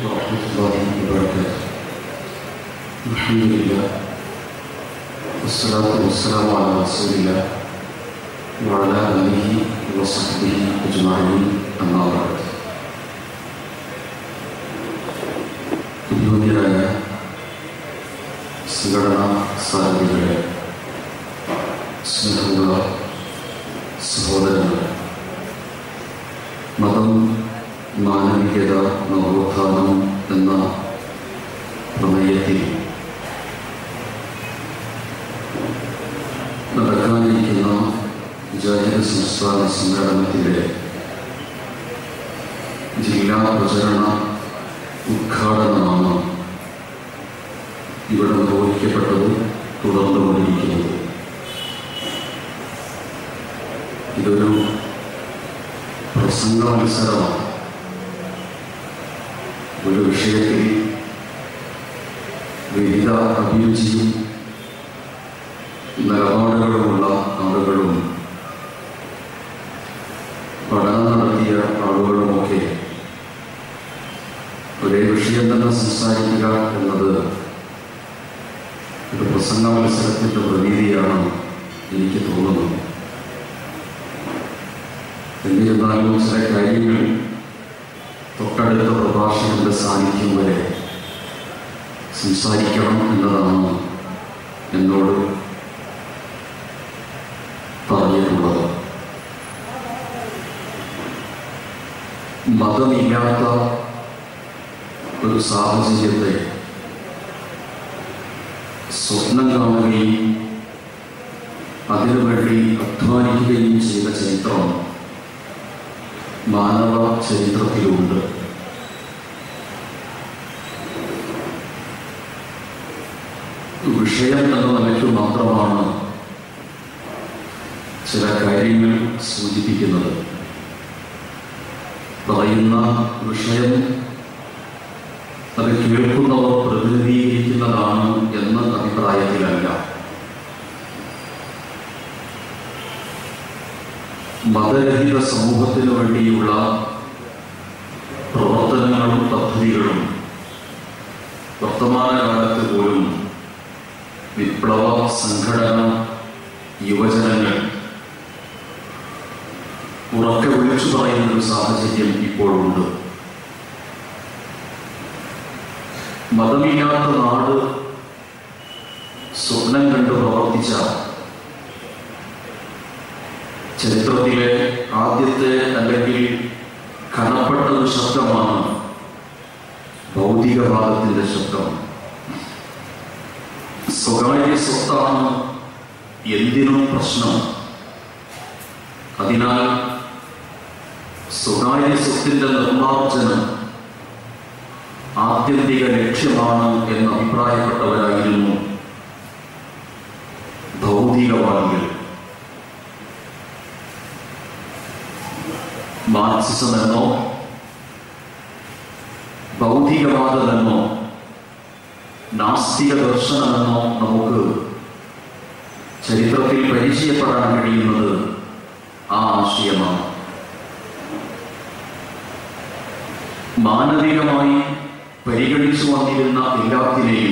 ورحمة الله وبركاته الحمد لله والصلاة والسلام على رسول الله وعلى آله وصحبه أجمعين أما بعد യോഗ്യരായ സംഘടനാ സാരഥികളെ സ്നേഹമുള്ള സഹോദരങ്ങളെ മതം മാനവികത നവോത്ഥാനം എന്ന പ്രമേയത്തിൽ നടക്കാനിരിക്കുന്ന ജാഹിദ് സംസ്ഥാന സമ്മേളനത്തിലെ ജില്ലാ പ്രചരണ ഉദ്ഘാടനമാണ് ഇവിടെ നിർവഹിക്കപ്പെട്ടത് തുടർന്നുകൊണ്ടിരിക്കുന്നത് ഇതൊരു പ്രസംഗ മത്സരമാണ് ഒരു വിഷയത്തിൽ വിവിധ അഭിരുചിയും നിലപാടുകളുമുള്ള ആളുകളും പഠനം നടത്തിയ ആളുകളുമൊക്കെ ഒരേ വിഷയം തന്നെ സംസാരിക്കുക എന്നത് ഒരു പ്രസംഗ മത്സരത്തിൻ്റെ പ്രതീതിയാണ് എനിക്ക് തോന്നുന്നത് എന്നിരുന്നാലും ചില കാര്യങ്ങൾ തൊട്ടടുത്ത പ്രഭാഷണന്റെ സാന്നിധ്യം വരെ സംസാരിക്കണം എന്നതാണ് എന്നോട് പറഞ്ഞിട്ടുള്ളത് മതമില്ലാത്ത ഒരു സാഹചര്യത്തെ സ്വപ്നം കാണുകയും അതിനുവേണ്ടി അധ്വാനിക്കുകയും ചെയ്ത ചരിത്രം മാനവ ചരിത്രത്തിലുണ്ട് വിഷയം എന്ന നിലയ്ക്ക് മാത്രമാണ് ചില കാര്യങ്ങൾ സൂചിപ്പിക്കുന്നത് പറയുന്ന വിഷയം അത് കേൾക്കുന്നവർ പ്രതിനിധീകരിക്കുന്നതാണ് എന്ന അഭിപ്രായത്തിലല്ല മതരഹിത സമൂഹത്തിനു വേണ്ടിയുള്ള പ്രവർത്തനങ്ങളും പദ്ധതികളും വർത്തമാനകാലത്ത് പോലും വിപ്ലവ സംഘടന യുവജനങ്ങൾ ഉറക്കെ വിളിച്ചു പറയുന്ന ഒരു സാഹചര്യം ഇപ്പോഴുണ്ട് മതമില്ലാത്ത നാട് സ്വപ്നം കണ്ട് പ്രവർത്തിച്ച ചരിത്രത്തിലെ ആദ്യത്തെ അല്ലെങ്കിൽ കനപ്പെട്ട ഒരു ശബ്ദമാണ് ഭൗതികവാദത്തിന്റെ ശബ്ദം സ്വകാര്യ സ്വത്താണ് എന്തിനും പ്രശ്നം അതിനാൽ സ്വകാര്യ സ്വത്തിന്റെ നിർമ്മാർജ്ജനം ആത്യന്തിക ലക്ഷ്യമാണ് എന്ന് അഭിപ്രായപ്പെട്ടവരായിരുന്നു ഭൗതികവാദികൾ മാർക്സിസം എന്നോ ഭൗതികവാദമെന്നോ നാസ്തിക ദർശനമെന്നോ നമുക്ക് ചരിത്രത്തിൽ പരിചയപ്പെടാൻ കഴിയുന്നത് ആ ആശയമാണ് മാനവികമായി പരിഗണിച്ചു വന്നിരുന്ന എല്ലാത്തിനെയും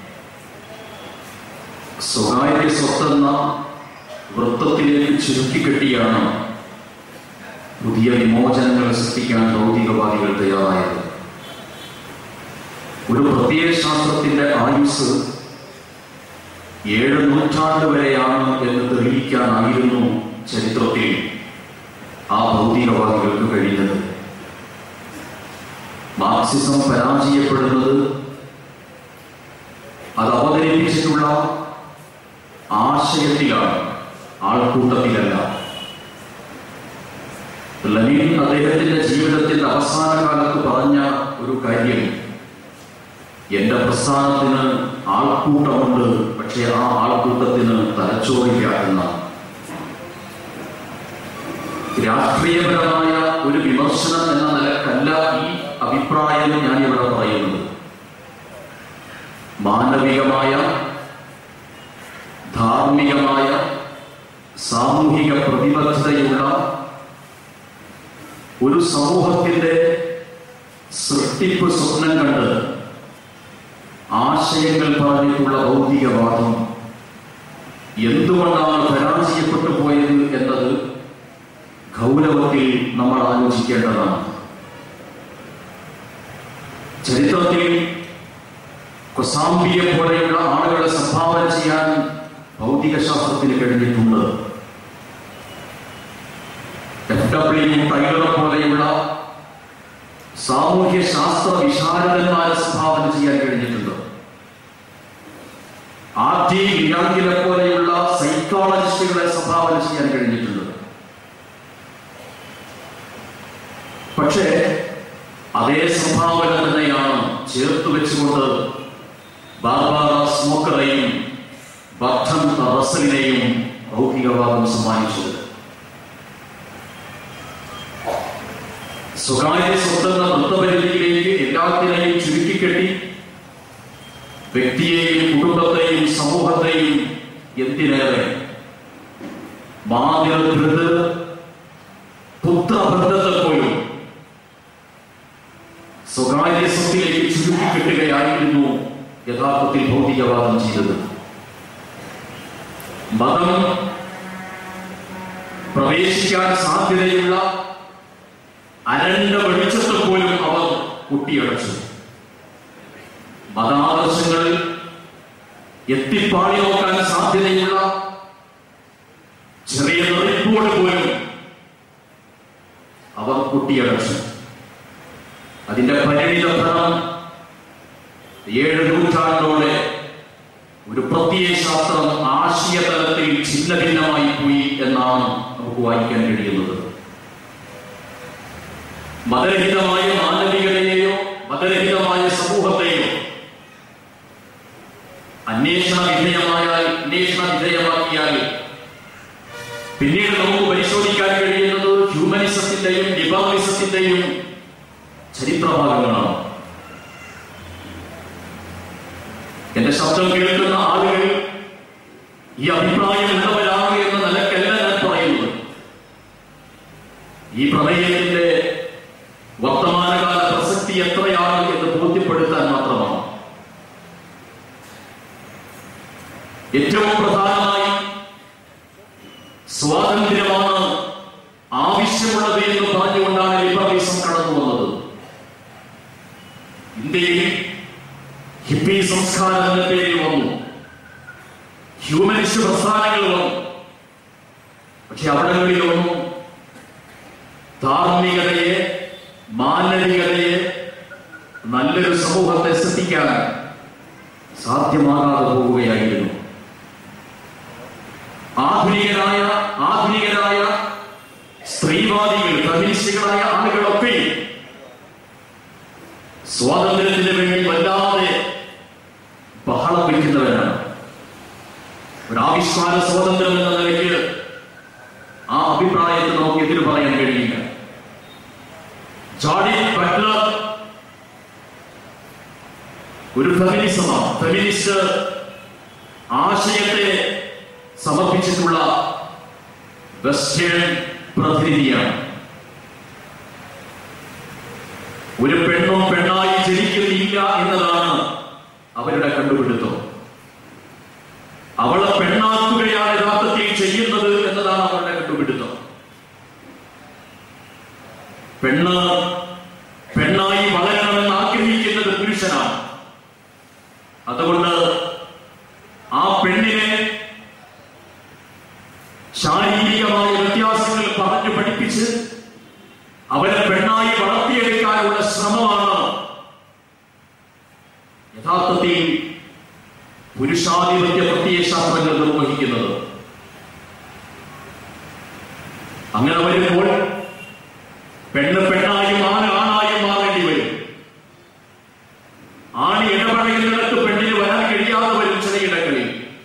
സ്വകാര്യ സ്വത്തെന്ന വൃത്തത്തിലേക്ക് ചുരുക്കിക്കെട്ടിയാണ് പുതിയ വിമോചനങ്ങൾ സൃഷ്ടിക്കാൻ ഭൗതികവാദികൾ തയ്യാറായത് ഒരു പ്രത്യയശാസ്ത്രത്തിന്റെ ആയുസ് ഏഴ് നൂറ്റാണ്ട് വരെയാണ് എന്ന് തെളിയിക്കാനായിരുന്നു ചരിത്രത്തിൽ ആ ഭൗതികവാദികൾക്ക് കഴിഞ്ഞത് മാർക്സിസം പരാജയപ്പെടുന്നത് അത് അവതരിപ്പിച്ചിട്ടുള്ള ആശയത്തിലാണ് ആൾക്കൂട്ടത്തിലല്ല ലനീൻ അദ്ദേഹത്തിന്റെ ജീവിതത്തിന്റെ അവസാന കാലത്ത് പറഞ്ഞ ഒരു കാര്യം എന്റെ പ്രസ്ഥാനത്തിന് ആൾക്കൂട്ടമുണ്ട് പക്ഷെ ആ ആൾക്കൂട്ടത്തിന് തലച്ചോറില്ല എന്നാണ് രാഷ്ട്രീയപരമായ ഒരു വിമർശനം എന്ന നിലക്കല്ല ഈ അഭിപ്രായം ഞാൻ ഇവിടെ പറയുന്നത് മാനവികമായ ധാർമ്മികമായ സാമൂഹിക പ്രതിബദ്ധതയുള്ള ഒരു സമൂഹത്തിന്റെ സൃഷ്ടിപ്പ് സ്വപ്നം കണ്ട് ആശയങ്ങൾ പറഞ്ഞിട്ടുള്ള ഭൗതികവാദം എന്തുകൊണ്ടാണ് പരാജയപ്പെട്ടു പോയത് എന്നത് ഗൗരവത്തിൽ നമ്മൾ ആലോചിക്കേണ്ടതാണ് ചരിത്രത്തിൽ കൊസാംബിയെ പോലെയുള്ള ആളുകളെ സംഭാവന ചെയ്യാൻ ഭൗതിക ശാസ്ത്രത്തിന് കഴിഞ്ഞിട്ടുണ്ട് എഫ് ഡബ്ല്യു ടൈലറെ പോലെയുള്ള സാമൂഹ്യ ശാസ്ത്ര വിശാരദന്മാരെ സംഭാവന ചെയ്യാൻ കഴിഞ്ഞിട്ടുണ്ട് ആർ ടി ഗിയാങ്കിലെ പോലെയുള്ള സൈക്കോളജിസ്റ്റുകളെ സംഭാവന ചെയ്യാൻ കഴിഞ്ഞിട്ടുണ്ട് പക്ഷേ അതേ സംഭാവന തന്നെയാണ് ചേർത്ത് വെച്ചുകൊണ്ട് ബാർബാറ സ്മോക്കറെയും ബദ്ധം റസലിനെയും ഭൗതികവാദം സമ്മാനിച്ചത് സ്വകാര്യ സ്വത്തെന്ന വൃത്തപരിധിയിലേക്ക് എല്ലാത്തിനെയും ചുരുക്കിക്കെട്ടി വ്യക്തിയെയും കുടുംബത്തെയും സമൂഹത്തെയും എന്തിനേറെ മാതൃഭൃത് പുത്രബന്ധത്തെ പോലും സ്വകാര്യ സ്വത്തിലേക്ക് ചുരുക്കിക്കെട്ടുകയായിരുന്നു യഥാർത്ഥത്തിൽ ഭൗതികവാദം ചെയ്തത് മതം പ്രവേശിക്കാൻ സാധ്യതയുള്ള അരണ്ട വെളിച്ചത്തിൽ പോലും അവർ കുട്ടിയടച്ചു മതാദർശങ്ങളിൽ എത്തിപ്പാടി നോക്കാൻ സാധ്യതയുള്ള ചെറിയ നിറപ്പോട് പോലും അവർ കുട്ടിയടച്ചു അതിന്റെ പരിണിത ഫലം ഏഴ് നൂറ്റാണ്ടോടെ ഒരു പ്രത്യയ ശാസ്ത്രം ആശയതലത്തിൽ ഛിന്ന ഭിന്നമായി പോയി എന്നാണ് നമുക്ക് വായിക്കാൻ കഴിയുന്നത് മതരഹിതമായ മാനവികതയെയോ മതരഹിതമായ സമൂഹത്തെയോ അന്വേഷണ വിധേയമായാൽ അന്വേഷണ വിധേയമാക്കിയാൽ പിന്നീട് നമുക്ക് പരിശോധിക്കാൻ കഴിയുന്നത് ഹ്യൂമനിസത്തിന്റെയും ലിബറലിസത്തിന്റെയും ചരിത്രഭാഗങ്ങളാണ് എന്റെ ശബ്ദം കേൾക്കുന്ന ആളുകൾ ഈ അഭിപ്രായം ഉള്ളവരാണ് എന്ന നിലക്കല്ല ഞാൻ പറയുന്നത് ഈ പ്രമേയത്തിന്റെ വർത്തമാനകാല പ്രസക്തി എത്രയാണ് എന്ന് ബോധ്യപ്പെടുത്താൻ മാത്രമാണ് ഏറ്റവും പ്രധാനമായി സ്വാതന്ത്ര്യമാണ് ആവശ്യമുള്ളത് എന്ന് പറഞ്ഞുകൊണ്ടാണ് ലിബറലിസം കടന്നു വന്നത് ഇന്ത്യയിൽ ഹിപ്പി സംസ്കാരം എന്ന പേരിൽ വന്നു ഹ്യൂമനിസ്റ്റ് പ്രസ്ഥാനങ്ങൾ വന്നു പക്ഷെ അവിടങ്ങളിലൊന്നും ധാർമ്മികതയെ മാനവികതയെ നല്ലൊരു സമൂഹത്തെ സൃഷ്ടിക്കാൻ സാധ്യമാകാതെ പോവുകയായിരുന്നു ആധുനികരായ ആധുനികരായ സ്ത്രീവാദികൾ ഫെമിനിസ്റ്റുകളായ ആളുകളൊക്കെ സ്വാതന്ത്ര്യത്തിന് വേണ്ടി വല്ലാതെ ബഹളം വയ്ക്കുന്നവരാണ് ഒരു ആവിഷ്കാര സ്വാതന്ത്ര്യം എന്ന നിലയ്ക്ക് ആ അഭിപ്രായത്തെ നമുക്ക് എതിര് പറയാൻ കഴിയില്ല ജോഡി ബട്ട്ലർ ഒരു ഫെമിനിസമാണ് ഫെമിനിസ്റ്റ് ആശയത്തെ സമർപ്പിച്ചിട്ടുള്ള വെസ്റ്റേൺ പ്രതിനിധിയാണ് ഒരു പെണ്ണും പെണ്ണായി ജനിക്കുന്നില്ല എന്നതാണ് അവരുടെ കണ്ടുപിടുത്തം അവളെ പെണ്ണാക്കുകയാണ് യഥാർത്ഥത്തിൽ ചെയ്യുന്നത് എന്നതാണ് അവരുടെ കണ്ടുപിടുത്തം പെണ്ണ് പെണ്ണായി വളരണമെന്ന് ആഗ്രഹിക്കുന്നത് പുരുഷനാണ് അതുകൊണ്ട് ആ പെണ്ണിനെ ശാരീരികമായ വ്യത്യാസങ്ങൾ പറഞ്ഞു പഠിപ്പിച്ച് അവരെ പെണ്ണായി വളർത്തിയെടുക്കാനുള്ള ശ്രമമാണ് യഥാർത്ഥത്തിൽ പുരുഷാധിപത്യ പ്രത്യയശാസ്ത്രങ്ങൾ നിർവഹിക്കുന്നത് അങ്ങനെ വരുമ്പോൾ പെണ്ണ് പെണ്ണായും ആണ് ആണായും മാറേണ്ടി വരും ആണ് ഇടപഴകുന്നിടത്ത് പെണ്ണിന് വരാൻ കഴിയാതെ വരും ചിലയിടങ്ങളിൽ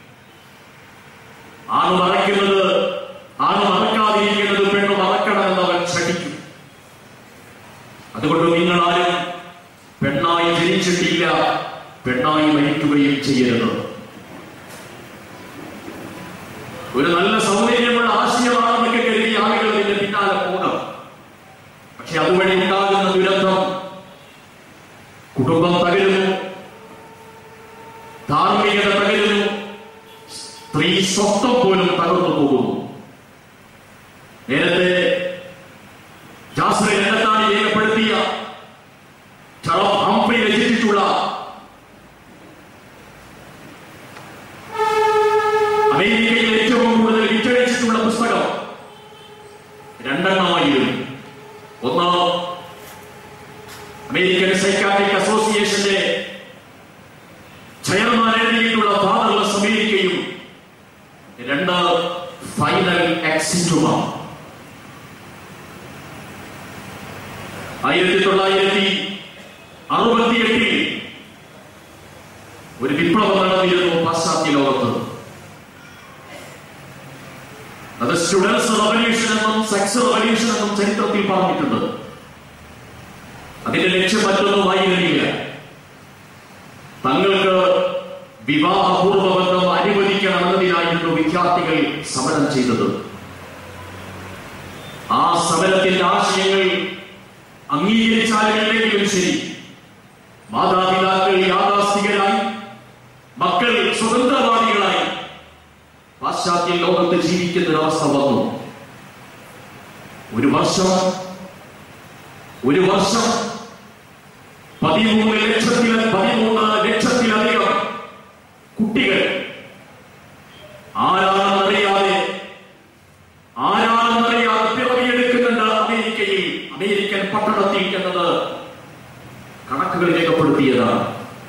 ആണ് മറയ്ക്കുന്നത് ആണ് മറക്കാതിരിക്കുന്നത് പെണ്ണ് മറക്കണമെന്ന് അവൻ ക്ഷണിക്കും അതുകൊണ്ട് നിങ്ങൾ ആരും പെണ്ണായി ജനിച്ചിട്ടില്ല പെണ്ണായി മരിക്കുകയും ചെയ്യരുത് ഒരു നല്ല സൗന്ദര്യമുള്ള ആശയമാണെന്നൊക്കെ കരുതി ആളുകൾ ഇതിന്റെ പിന്നാലെ പോകണം പക്ഷെ അതുവഴി ഉണ്ടാകുന്ന ദുരന്തം കുടുംബം തകരുന്നു ധാർമ്മികത തകരുന്നു സ്ത്രീ സ്വത്വം പോലും തകർന്നു പോകുന്നു നേരത്തെ ജാസ്ര രംഗത്താണ് രേഖപ്പെടുത്തിയ ചറം ഹംഫ്രി രചിച്ചിട്ടുള്ള അമേരിക്കയിൽ ഏറ്റവും കൂടുതൽ വിറ്റഴിച്ചിട്ടുള്ള പുസ്തകം രണ്ടെണ്ണമായിരുന്നു ഒന്ന് അമേരിക്കൻ സൈക്കാട്രിക് അസോസിയേഷന്റെ ചെയർമാൻ എഴുതിയിട്ടുള്ള ഫാദർലെസ് അമേരിക്കയും രണ്ട് ഫൈനൽ എക്സിറ്റുമാണ് ആയിരത്തി തൊള്ളായിരത്തി അറുപത്തിയെട്ടിൽ ഒരു വിപ്ലവം നടന്നിരുന്നു പാശ്ചാത്യ ലോകത്ത് അത് സ്റ്റുഡൻസ് റവല്യൂഷൻ എന്നും സെക്സ് റവല്യൂഷൻ എന്നും ചരിത്രത്തിൽ പറഞ്ഞിട്ടുണ്ട് അതിന്റെ ലക്ഷ്യം മറ്റൊന്നുമായിരുന്നില്ല തങ്ങൾക്ക് വിവാഹപൂർവ്വ ബന്ധം അനുവദിക്കണമെന്നതിനായിരുന്നു വിദ്യാർത്ഥികൾ സമരം ചെയ്തത് ആ സമരത്തിന്റെ ആശയങ്ങൾ അംഗീകരിച്ചാലില്ലെങ്കിലും ശരി മാതാപിതാക്കൾ യാഥാസ്ഥികരായി മക്കൾ സ്വതന്ത്രവാദികളായി പാശ്ചാത്യ ലോകത്ത് ജീവിക്കുന്ന ഒരവസ്ഥ വന്നു ഒരു വർഷം ഒരു വർഷം പതിമൂന്ന് ലക്ഷത്തിൽ പതിമൂന്ന് ലക്ഷത്തിലധികം കുട്ടികൾ ആരാണെന്നറിയാതെ ആരാണെന്നറിയാതെ പിറവിയെടുക്കുന്നുണ്ട് അമേരിക്കയിൽ അമേരിക്കൻ പട്ടണത്തിൽ എന്നത് കണക്കുകൾ രേഖപ്പെടുത്തിയതാണ്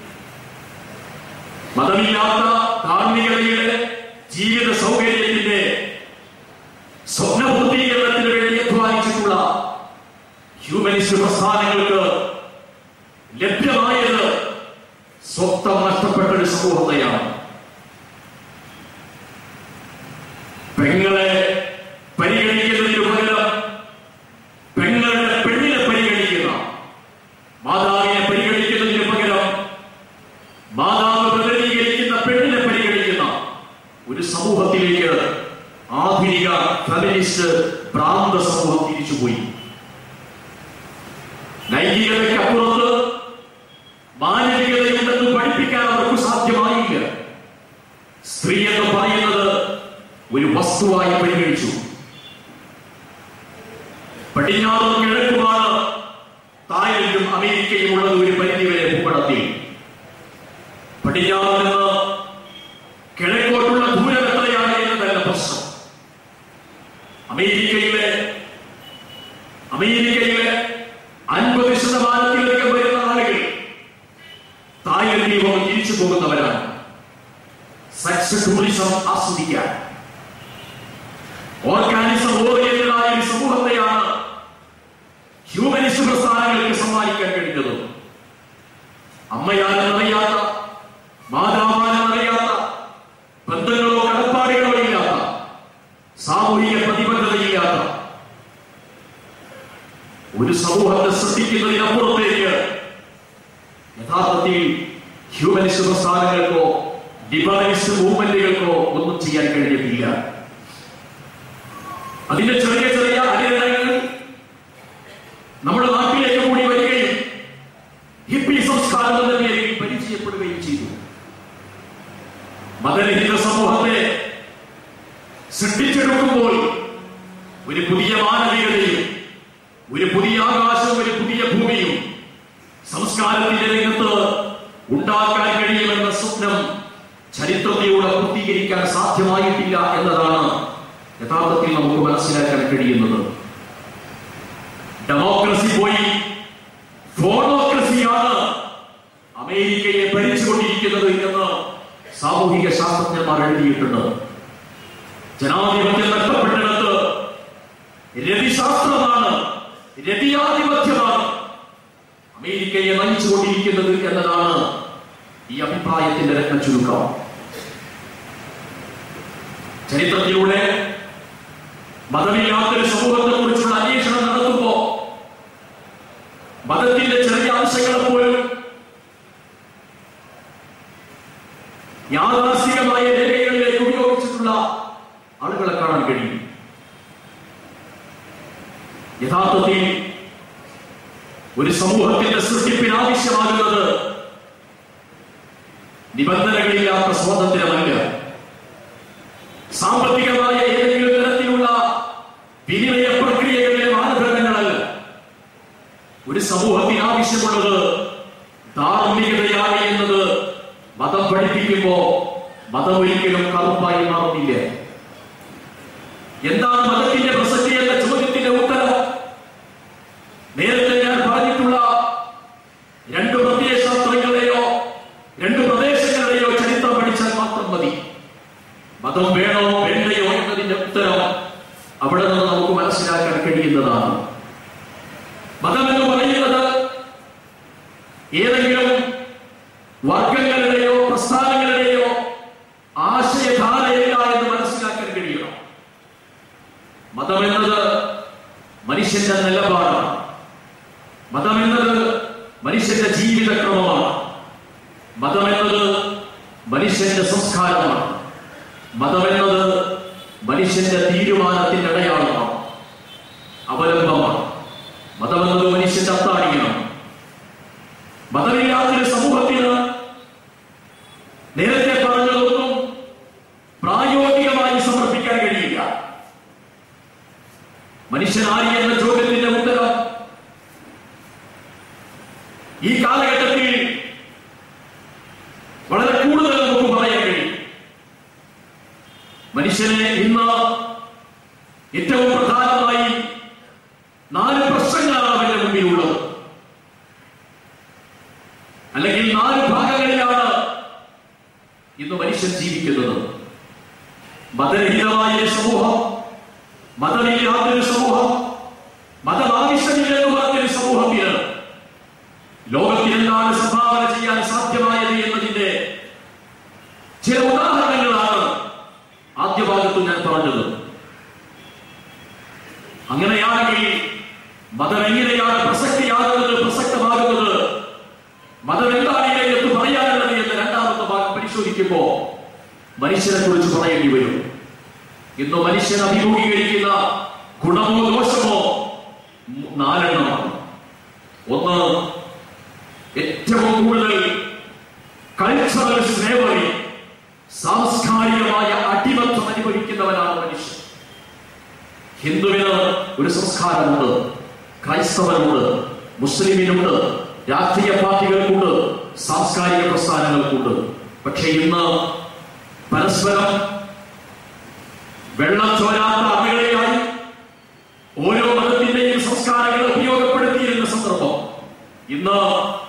മതമില്ലാത്ത ധാർമ്മികതയുടെ ജീവിത സൗകര്യത്തിന്റെ സ്വപ്നപൂർത്തീകരണത്തിന് വേണ്ടി അധ്വാനിച്ചിട്ടുള്ള ഹ്യൂമനിസ്റ്റ് പ്രസ്ഥാനങ്ങൾക്ക് ലഭ്യമായത് സ്വത്തം നഷ്ടപ്പെട്ട ഒരു സമൂഹത്തെയാണ് പെങ്ങളെ പരിഗണിക്കുന്നതിന് പകരം പെങ്ങളുടെ പെണ്ണിനെ പരിഗണിക്കുന്ന മാതാവിനെ പരിഗണിക്കുന്നതിന് പകരം മാതാവ് പ്രതിനിധീകരിക്കുന്ന പെണ്ണിനെ പരിഗണിക്കുന്ന ഒരു സമൂഹത്തിലേക്ക് ആധുനിക ഫെമിനിസ്റ്റ് ഭ്രാന്ത സമൂഹം തിരിച്ചുപോയി ലൈംഗികതയ്ക്കപ്പുറത്ത് മാനവികതയുണ്ടെന്ന് പഠിപ്പിക്കാൻ അവർക്ക് സാധ്യമായില്ല സ്ത്രീ എന്ന് പറയുന്നത് ഒരു വസ്തുവായി പരിഗണിച്ചു പടിഞ്ഞാറും കിഴക്കുമാണ് തായ്ലൻഡും അമേരിക്കയും ഉള്ളത് ഒരു പരിധിവരെ ഭൂപടത്തിൽ പടിഞ്ഞാറ് നിന്ന് കിഴക്കോട്ടുള്ള ദൂരം എത്രയാണ് എന്നതല്ല പ്രശ്നം അമേരിക്കയിലെ അമേരിക്കയിലെ അൻപത് ശതമാനത്തിലധികം വരുന്ന ആളുകൾ തായ്ലൻഡ് ദീപം തിരിച്ചു പോകുന്നവരാണ് സെക്സ് ടൂറിസം ആസ്വദിക്കാൻ ഓർഗാനിസം ഓറിയന്റഡായ ഒരു സമൂഹത്തെയാണ് ഹ്യൂമനിസ്റ്റ് പ്രസ്ഥാനങ്ങൾക്ക് സമ്മാനിക്കാൻ കഴിഞ്ഞത് അമ്മയാരെന്നറിയാത്ത മാതാവാനെന്നറിയാത്ത ബന്ധങ്ങളോ കടപ്പാടുകളോ ഇല്ലാത്ത സാമൂഹിക പ്രതിബദ്ധതയില്ലാത്ത ഒരു സമൂഹത്തെ സൃഷ്ടിക്കുന്നതിനപ്പുറത്തേക്ക് യഥാർത്ഥത്തിൽ ഹ്യൂമനിസ്റ്റ് പ്രസ്ഥാനങ്ങൾക്കോ ലിബറലിസ്റ്റ് മൂവ്മെന്റുകൾക്കോ ഒന്നും ചെയ്യാൻ കഴിഞ്ഞിട്ടില്ല അതിന്റെ ചെറിയ ചെറിയ അനുരണങ്ങൾ നമ്മുടെ നാട്ടിലേക്ക് കൂടി വരികയും ഹിപ്പി സംസ്കാരം എന്ന പേരിൽ പരിചയപ്പെടുകയും ചെയ്തു മതരഹിത സമൂഹത്തെ സൃഷ്ടിച്ചെടുക്കുമ്പോൾ ഒരു പുതിയ മാനവികതയും ഒരു പുതിയ ആകാശവും ഒരു പുതിയ ഭൂമിയും സംസ്കാരത്തിന്റെ രംഗത്ത് ഉണ്ടാക്കാൻ കഴിയുമെന്ന സ്വപ്നം ചരിത്രത്തിലൂടെ പൂർത്തീകരിക്കാൻ സാധ്യമായിട്ടില്ല എന്നതാണ് യഥാർത്ഥത്തിൽ നമുക്ക് മനസ്സിലാക്കാൻ കഴിയുന്നത് ഡെമോക്രസി പോയി ഫോണോക്രസിയാണ് അമേരിക്കയെ ഭരിച്ചുകൊണ്ടിരിക്കുന്നത് എന്ന് സാമൂഹിക ശാസ്ത്രജ്ഞന്മാർ എഴുതിയിട്ടുണ്ട് ജനാധിപത്യം നഷ്ടപ്പെട്ടിടത്ത് രതിശാസ്ത്രമാണ് രതിയാധിപത്യമാണ് അമേരിക്കയെ നയിച്ചുകൊണ്ടിരിക്കുന്നത് എന്നതാണ് ഈ അഭിപ്രായത്തിന്റെ രത്നച്ചുരുക്കം ചരിത്രത്തിലൂടെ മതമില്ലാത്തൊരു സമൂഹത്തെ കുറിച്ചുള്ള അന്വേഷണം നടത്തുമ്പോ മതത്തിന്റെ ചെറിയ അംശങ്ങളെ പോലും യാഥാസ്ഥികമായ രേഖകളിലേക്ക് ഉപയോഗിച്ചിട്ടുള്ള ആളുകളെ കാണാൻ കഴിയും യഥാർത്ഥത്തിൽ ഒരു സമൂഹത്തിന്റെ സൃഷ്ടിപ്പിന് ആവശ്യമാകുന്നത് നിബന്ധനകളില്ലാത്ത സ്വാതന്ത്ര്യമല്ല സാമ്പത്തികമായ ഏതെങ്കിലും തരത്തിലുള്ള വിനിമയ പ്രക്രിയകളിലെ മാനദണ്ഡങ്ങളല്ല ഒരു സമൂഹത്തിന് ആവശ്യമുള്ളത് ധാർമ്മികതയാണ് എന്നത് മതം പഠിപ്പിക്കുമ്പോ മതം ഒരിക്കലും കറുപ്പായി മാറുന്നില്ല എന്താണ് മതത്തിന്റെ പ്രസക്തി എന്ന ചോദ്യത്തിന്റെ ഉത്തരം നേരത്തെ ഞാൻ പറഞ്ഞിട്ടുള്ള രണ്ട് പ്രത്യയശാസ്ത്രങ്ങളുടെയോ രണ്ട് പ്രദേശങ്ങളുടെയോ ചരിത്രം പഠിച്ചാൽ മാത്രം മതി മതം വേണോ വേണ്ടയോ എന്നതിന്റെ ഉത്തരം അവിടെ നിന്ന് നമുക്ക് മനസ്സിലാക്കാൻ കഴിയുന്നതാണ് മതം എന്ന് പറയുന്നത് ഏതെങ്കിലും വർഗങ്ങളുടെയോ പ്രസ്ഥാനങ്ങളുടെയോ ആശയധാരയില്ല എന്ന് മനസ്സിലാക്കാൻ കഴിയണം മതം എന്നത് മനുഷ്യന്റെ നിലപാടാണ് മതം എന്നത് മനുഷ്യന്റെ ജീവിതക്രമമാണ് മതം എന്നത് മനുഷ്യന്റെ സംസ്കാരമാണ് മതം എന്നത് മനുഷ്യന്റെ തീരുമാനത്തിന്റെ അടയാളമാണ് അവലംബമാണ് മതം എന്നത് മനുഷ്യന്റെ അത്താണിയാണ് മതമില്ലാത്തൊരു സമൂഹത്തിന് നേരത്തെ പറഞ്ഞതൊന്നും പ്രായോഗികമായി സമർപ്പിക്കാൻ കഴിയില്ല മനുഷ്യൻ ആര് എന്ന ചോദ്യത്തിന്റെ ഉത്തരം ഈ കാലഘട്ടത്തിൽ വളരെ കൂടുതൽ നമുക്ക് പറയാൻ കഴിയും മനുഷ്യനെ ഇന്ന് ഏറ്റവും പ്രധാനമായി നാല് പ്രശ്നങ്ങളാണ് അവന്റെ മുമ്പിലുള്ളത് അല്ലെങ്കിൽ നാല് ഭാഗങ്ങളിലാണ് ഇന്ന് മനുഷ്യൻ ജീവിക്കുന്നത് മതരഹിതമായ ഒരു സമൂഹം മതമില്ലാത്തൊരു സമൂഹം മതം ആവശ്യമില്ലെന്ന് പറഞ്ഞൊരു സമൂഹത്തിന് ലോകത്തിൽ എന്താണ് സംഭാവന ചെയ്യാൻ സാധ്യമായത് എന്നതിന്റെ ചില ഉദാഹരണങ്ങളാണ് ആദ്യ ഭാഗത്ത് ഞാൻ പറഞ്ഞത് അങ്ങനെയാണെങ്കിൽ മതം എങ്ങനെയാണ് പ്രസക്തിയാകുന്നത് പ്രസക്തമാകുന്നത് മതം എന്താണ് ഇതിനകത്ത് പറയാനുള്ളത് എന്ന് രണ്ടാമത്തെ ഭാഗം പരിശോധിക്കുമ്പോ മനുഷ്യനെ കുറിച്ച് പറയേണ്ടി വരും ഇന്ന് മനുഷ്യൻ അഭിമുഖീകരിക്കുന്ന ഗുണമോ ദോഷമോ മൂ- നാലെണ്ണമാണ് ഒന്ന് ഏറ്റവും കൂടുതൽ കൾച്ചറൽ സ്ലേവറി സാംസ്കാരികമായ അടിമത്വം അനുഭവിക്കുന്നവനാണ് മനുഷ്യൻ ഹിന്ദുവിന് ഒരു സംസ്കാരമുണ്ട് ക്രൈസ്തവനുണ്ട് മുസ്ലിമിനുണ്ട് രാഷ്ട്രീയ പാർട്ടികൾക്കുണ്ട് സാംസ്കാരിക പ്രസ്ഥാനങ്ങൾക്കുണ്ട് പക്ഷെ ഇന്ന് പരസ്പരം വെള്ളം ചോരാത്ത അറകളെയായി ഓരോ മതത്തിന്റെയും സംസ്കാരങ്ങൾ ഉപയോഗപ്പെടുത്തിയിരുന്ന സന്ദർഭം ഇന്ന്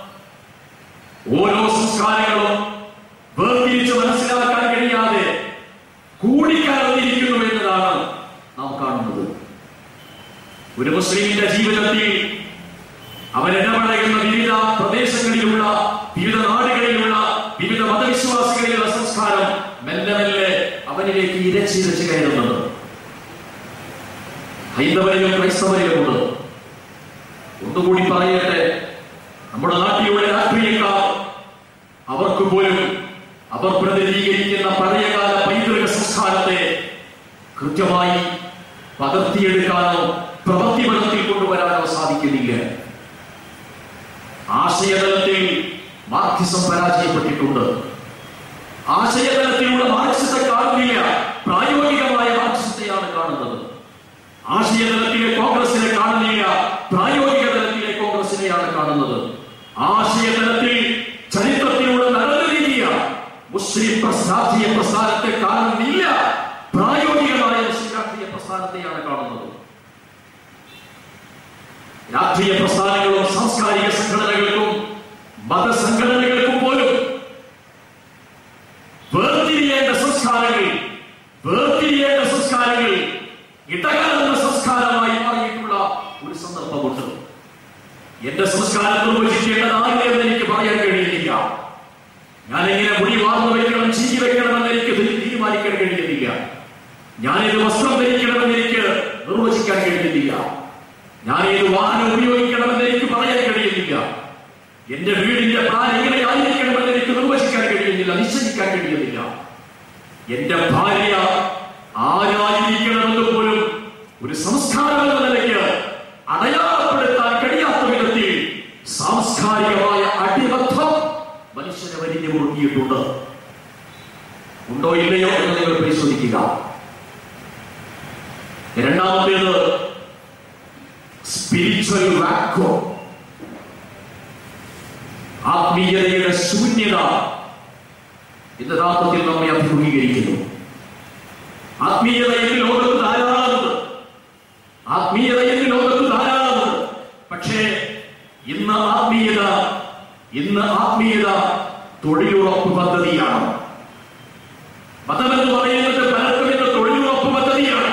ഓരോ സംസ്കാരങ്ങളും വേർതിരിച്ച് മനസ്സിലാക്കാൻ കഴിയാതെ കൂടിക്കലർന്നിരിക്കുന്നു എന്നതാണ് നാം കാണുന്നത് ഒരു മുസ്ലിമിന്റെ ജീവിതത്തിൽ അവൻ ഇടപഴകുന്ന വിവിധ പ്രദേശങ്ങളിലുള്ള വിവിധ നാടുകളിലുള്ള വിവിധ മതവിശ്വാസികളിലുള്ള സംസ്കാരം മെല്ലെ മെല്ലെ അവനിലേക്ക് ഇരച്ചിരച്ച് കയറുന്നത് ഹൈന്ദവരിലും ക്രൈസ്തവരിലുമുണ്ട് ഒന്നുകൂടി പറയട്ടെ നമ്മുടെ നാട്ടിലുള്ള രാഷ്ട്രീയക്കാർ അവർക്ക് പോലും അവർ പ്രതിനിധീകരിക്കുന്ന പഴയകാല പൈതൃക സംസ്കാരത്തെ കൃത്യമായി പകർത്തിയെടുക്കാനോ പ്രവൃത്തിപഥത്തിൽ കൊണ്ടുവരാനോ സാധിക്കുന്നില്ല ആശയതലത്തിൽ മാർക്സിസം പരാജയപ്പെട്ടിട്ടുണ്ട് ആശയതലത്തിലുള്ള മാർക്സിസത്തെ കാണുന്നില്ല പ്രായോഗികമായ മാർക്സിസത്തെയാണ് കാണുന്നത് ആശയതലത്തിലെ കോൺഗ്രസിനെ കാണുന്നില്ല പ്രായോഗിക തലത്തിലെ കോൺഗ്രസിനെയാണ് കാണുന്നത് ആശയതലത്തിൽ ചരിത്രത്തിലൂടെ നടന്ന രീതിയ മുസ്ലിം പ്രസ് രാഷ്ട്രീയ പ്രസ്ഥാനത്തെ കാണുന്നില്ല പ്രായോഗികമായ മുസ്ലിം രാഷ്ട്രീയ പ്രസ്ഥാനത്തെയാണ് കാണുന്നത് രാഷ്ട്രീയ പ്രസ്ഥാനങ്ങളും സാംസ്കാരിക സംഘടനകൾക്കും മതസംഘടനകൾക്കും പോലും വേർതിരിയേണ്ട സംസ്കാരങ്ങൾ വേർതിരിയേണ്ട സംസ്കാരങ്ങൾ ഇടകലർന്ന സംസ്കാരമായി മാറിയിട്ടുള്ള ഒരു സന്ദർഭമുണ്ട് എന്റെ സംസ്കാരം നിർവചിക്കേണ്ടത് ആര് എന്ന് എനിക്ക് പറയാൻ കഴിയുന്നില്ല ഞാൻ എങ്ങനെ മുടി വാർന്നു വയ്ക്കണം ചീകി വെക്കണമെന്ന് എനിക്ക് തീ- തീരുമാനിക്കാൻ കഴിയുന്നില്ല ഞാനേത് വസ്ത്രം ധരിക്കണമെന്ന് എനിക്ക് നിർവചിക്കാൻ കഴിയുന്നില്ല ഞാൻ ഏത് വാഹനം ഉപയോഗിക്കണമെന്ന് എനിക്ക് പറയാൻ കഴിയുന്നില്ല എന്റെ വീടിന്റെ പ്ലാൻ എങ്ങനെയായിരിക്കണമെന്ന് എനിക്ക് നിർവചിക്കാൻ കഴിയുന്നില്ല നിശ്ചയിക്കാൻ കഴിയുന്നില്ല എന്റെ ഭാര്യ ആരായിരിക്കണമെന്ന് പോലും ഒരു സംസ്കാരം എന്ന നിലയ്ക്ക് അടയാളപ്പെടുത്താൻ കഴിയാത്ത വിധത്തിൽ സാംസ്കാരികമായ അടിമത്വം മനുഷ്യനെ വലിഞ്ഞു പിരിമുറുക്കിയിട്ടുണ്ട് ഉണ്ടോ ഇല്ലയോ എന്ന് നിങ്ങൾ പരിശോധിക്കുക രണ്ടാമത്തേത് സ്പിരിച്വൽ വാക്കോ ആത്മീയതയുടെ ശൂന്യത ഇന്ന് യഥാർത്ഥത്തിൽ നമ്മെ അഭിമുഖീകരിക്കുന്നു ആത്മീയത എന്ന് ലോകത്ത് ധാരാളമുണ്ട് ആത്മീയത എന്ന് ലോകത്ത് ധാരാളമുണ്ട് പക്ഷേ ഇന്ന് ആത്മീയത ഇന്ന് ആത്മീയത തൊഴിലുറപ്പ് പദ്ധതിയാണ് മതമെന്ന് പറയുന്നത് പലർക്കും ഇന്ന് തൊഴിലുറപ്പ് പദ്ധതിയാണ്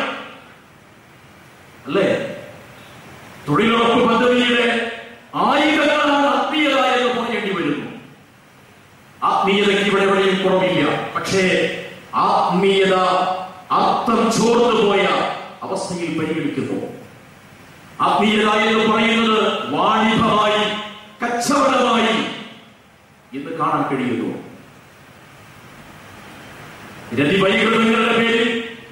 അല്ലേ തൊഴിലുറപ്പ് പദ്ധതിയുടെ ആയുധങ്ങളാണ് ആത്മീയത എന്ന് പറയേണ്ടി വരുന്നു ആത്മീയതയ്ക്ക് ഇവിടെ എവിടെയും കുറവില്ല പക്ഷേ ആത്മീയത അർത്ഥം ചോർന്നു പോയ അവസ്ഥയിൽ പരിഗണിക്കുന്നു ആത്മീയത എന്ന് പറയുന്നത് വാണിഭമായി കച്ചവടമായി ഇന്ന് കാണാൻ കഴിയുന്നു രതിവൈകൃതങ്ങളുടെ പേരിൽ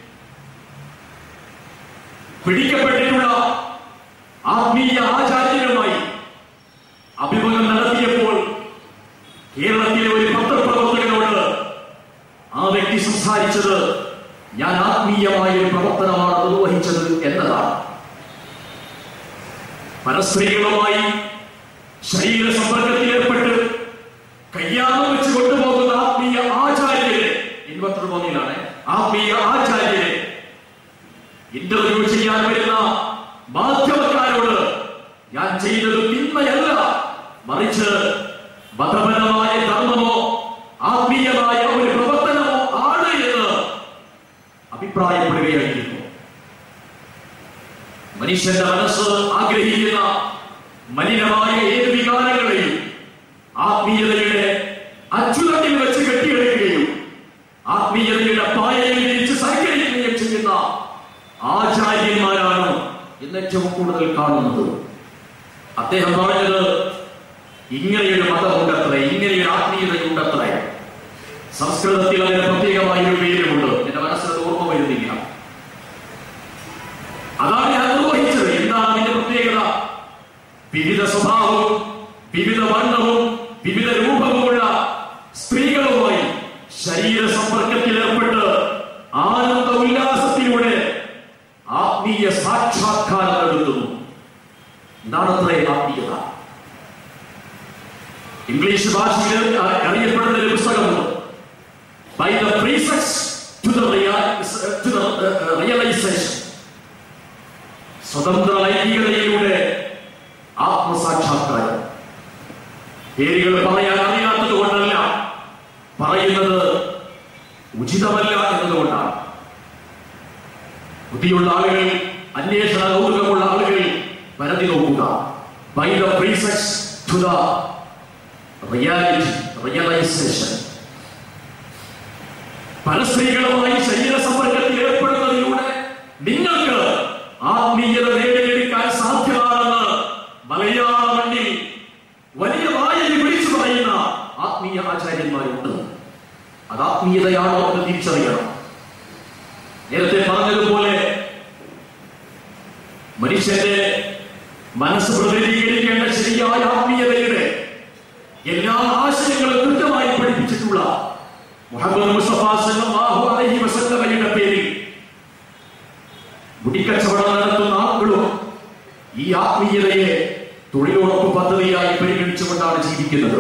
പിടിക്കപ്പെട്ടിട്ടുള്ള ആത്മീയ ആചാര്യരുമായി അഭിമുഖം നടത്തിയപ്പോൾ കേരളത്തിലെ ഒരു പത്രപ്രവർത്തകനോട് ആ വ്യക്തി സംസാരിച്ചത് ഞാൻ ആത്മീയമായ ഒരു പ്രവർത്തനമാണ് നിർവഹിച്ചത് എന്നതാണ് പരസ്ത്രീകളുമായി ശരീര സമ്പർക്കത്തിൽ ഏർപ്പെട്ട് കയ്യാമം വെച്ച് കൊണ്ടുപോകുന്ന ആത്മീയ ആചാര്യരെ ഇൻവെർട്ടർമോണിയിലാണ് ആത്മീയ ആചാര്യരെ ഇന്റർവ്യൂ ചെയ്യാൻ വരുന്ന മാധ്യമക്കാരോട് ഞാൻ ചെയ്തത് തിന്മയല്ല മറിച്ച് മതപരമായ ധർമ്മമോ ആത്മീയമായ ഒരു പ്രവർത്തനമോ ആണ് എന്ന് അഭിപ്രായപ്പെടുകയായിരുന്നു മനുഷ്യന്റെ മനസ്സ് ആഗ്രഹിക്കുന്ന മലിനമായ ഏത് വികാരങ്ങളെയും ആത്മീയതയുടെ അച്യുതത്തിൽ വെച്ച് കെട്ടിയെടുക്കുകയും ആത്മീയതയുടെ പായയിൽ വിരിച്ച് സഹകരിക്കുകയും ചെയ്യുന്ന ആചാര്യന്മാരാണ് ഇന്ന് ഏറ്റവും കൂടുതൽ കാണുന്നത് അദ്ദേഹം പറഞ്ഞത് ഇങ്ങനെയൊരു മതമുണ്ടത്രേ ഇങ്ങനെയൊരു ആത്മീയതയുണ്ടത്രേ സംസ്കൃതത്തിൽ അതിന് പ്രത്യേകമായ ഒരു പേരുമുണ്ട് എന്റെ മനസ്സിലത് ഓർമ്മ വരുന്നില്ല അതാണ് ഞാൻ നിർവഹിച്ചത് എന്താണ് അതിന്റെ പ്രത്യേകത വിവിധ സ്വഭാവവും വിവിധ വർണ്ണവും വിവിധ രൂപവുമുള്ള സ്ത്രീകളുമായി ശരീര സമ്പർക്കത്തിൽ ഏർപ്പെട്ട് ആനന്ദ ഉല്ലാസത്തിലൂടെ ആത്മീയ സാക്ഷാത്കാരം നടത്തുന്നു എന്താണത്രേ ആത്മീയത ഇംഗ്ലീഷ് ഭാഷയിൽ അ- അറിയപ്പെടുന്ന ഒരു പുസ്തകമുണ്ട് by the free sex to the to the realisation സ്വതന്ത്ര ലൈംഗികതയിലൂടെ ആത്മസാക്ഷാത്കാരം പേരുകൾ പറയാൻ അറിയാത്തത് കൊണ്ടല്ല പറയുന്നത് ഉചിതമല്ല എന്നതുകൊണ്ടാണ് ബുദ്ധിയുള്ള ആളുകൾ അന്വേഷണ കൗതുകമുള്ള ആളുകൾ പരതി നോക്കുക by the free sex to the reality realisation പരസ്ത്രീകളുമായി ശരീര സമ്പർക്കത്തിൽ ഏർപ്പെടുന്നതിലൂടെ നിങ്ങൾക്ക് ആത്മീയത നേടിയെടുക്കാൻ സാധ്യമാണെന്ന് മലയാള മണ്ണിൽ വലിയ വായന വിളിച്ചു പറയുന്ന ആത്മീയ ആചാര്യന്മാരുണ്ട് അത് ആത്മീയതയാണോ എന്ന് തിരിച്ചറിയണം നേരത്തെ പറഞ്ഞതുപോലെ മനുഷ്യന്റെ മനസ്സ് പ്രതിനിധീകരിക്കേണ്ട ശരിയായ ആത്മീയതയുടെ എല്ലാ ആശയങ്ങളും കൃത്യമായി പഠിപ്പിച്ചിട്ടുള്ള മുഹമ്മദ് മുസ്തഫ സല്ലല്ലാഹു അലൈഹി വസല്ലമയുടെ പേരിൽ മുടിക്കച്ചവടം നടത്തുന്ന ആളുകളും ഈ ആത്മീയതയെ തൊഴിലുറപ്പ് പദ്ധതിയായി പരിഗണിച്ചുകൊണ്ടാണ് ജീവിക്കുന്നത്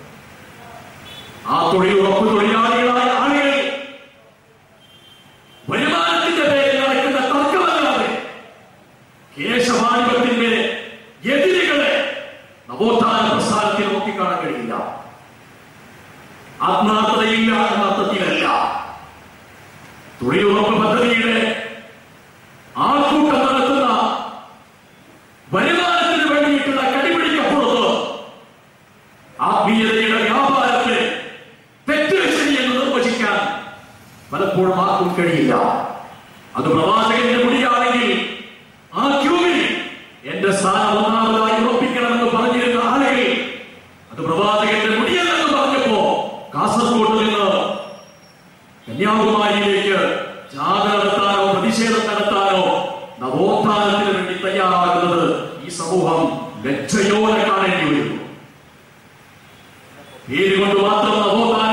ആ തൊഴിലുറപ്പ് തൊഴിലാളികളായ ആളുകൾ വരുമാനത്തിന്റെ പേരിൽ നടക്കുന്ന തർക്കമല്ലാതെ കേശവാണിപത്തിന്റെ എതിരുകളെ നവോത്ഥാന പ്രസ്ഥാനത്തിൽ നോക്കിക്കാണാൻ കഴിയില്ല ആത്മാർത്ഥതയില്ല എന്ന അർത്ഥത്തിലല്ല തൊഴിലുറപ്പ് പദ്ധതിയുടെ ആൾക്കൂട്ടം നടത്തുന്ന വരുമാനത്തിന് വേണ്ടിയിട്ടുള്ള കടിപിടിക്കപ്പുറത്ത് ആത്മീയതയുടെ വ്യാപാരത്തെ തെറ്റ് ശരിയെന്ന് നിർവചിക്കാൻ പലപ്പോഴും ആർക്കും കഴിയില്ല അത് പ്രവാചകന്റെ മുടിയാണെങ്കിൽ ആ ക്യൂവിൽ എന്റെ സ്ഥാനം ഒന്നാമതായി ഉറപ്പിക്കണമെന്ന് പറഞ്ഞിരുന്ന ആളുകൾ അത് പ്രവാചകന്റെ മുടിയല്ലെന്ന് പറഞ്ഞപ്പോ കാസർഗോഡ് നിന്ന് കന്യാകുമാരിയിലേക്ക് ജാഥ നടത്താനോ പ്രതിഷേധം നടത്താനോ നവോത്ഥാനത്തിന് വേണ്ടി തയ്യാറാകുന്നത് ഈ സമൂഹം ലജ്ജയോടെ കാണേണ്ടി വരുന്നു പേര് കൊണ്ട് മാത്രം നവോത്ഥാന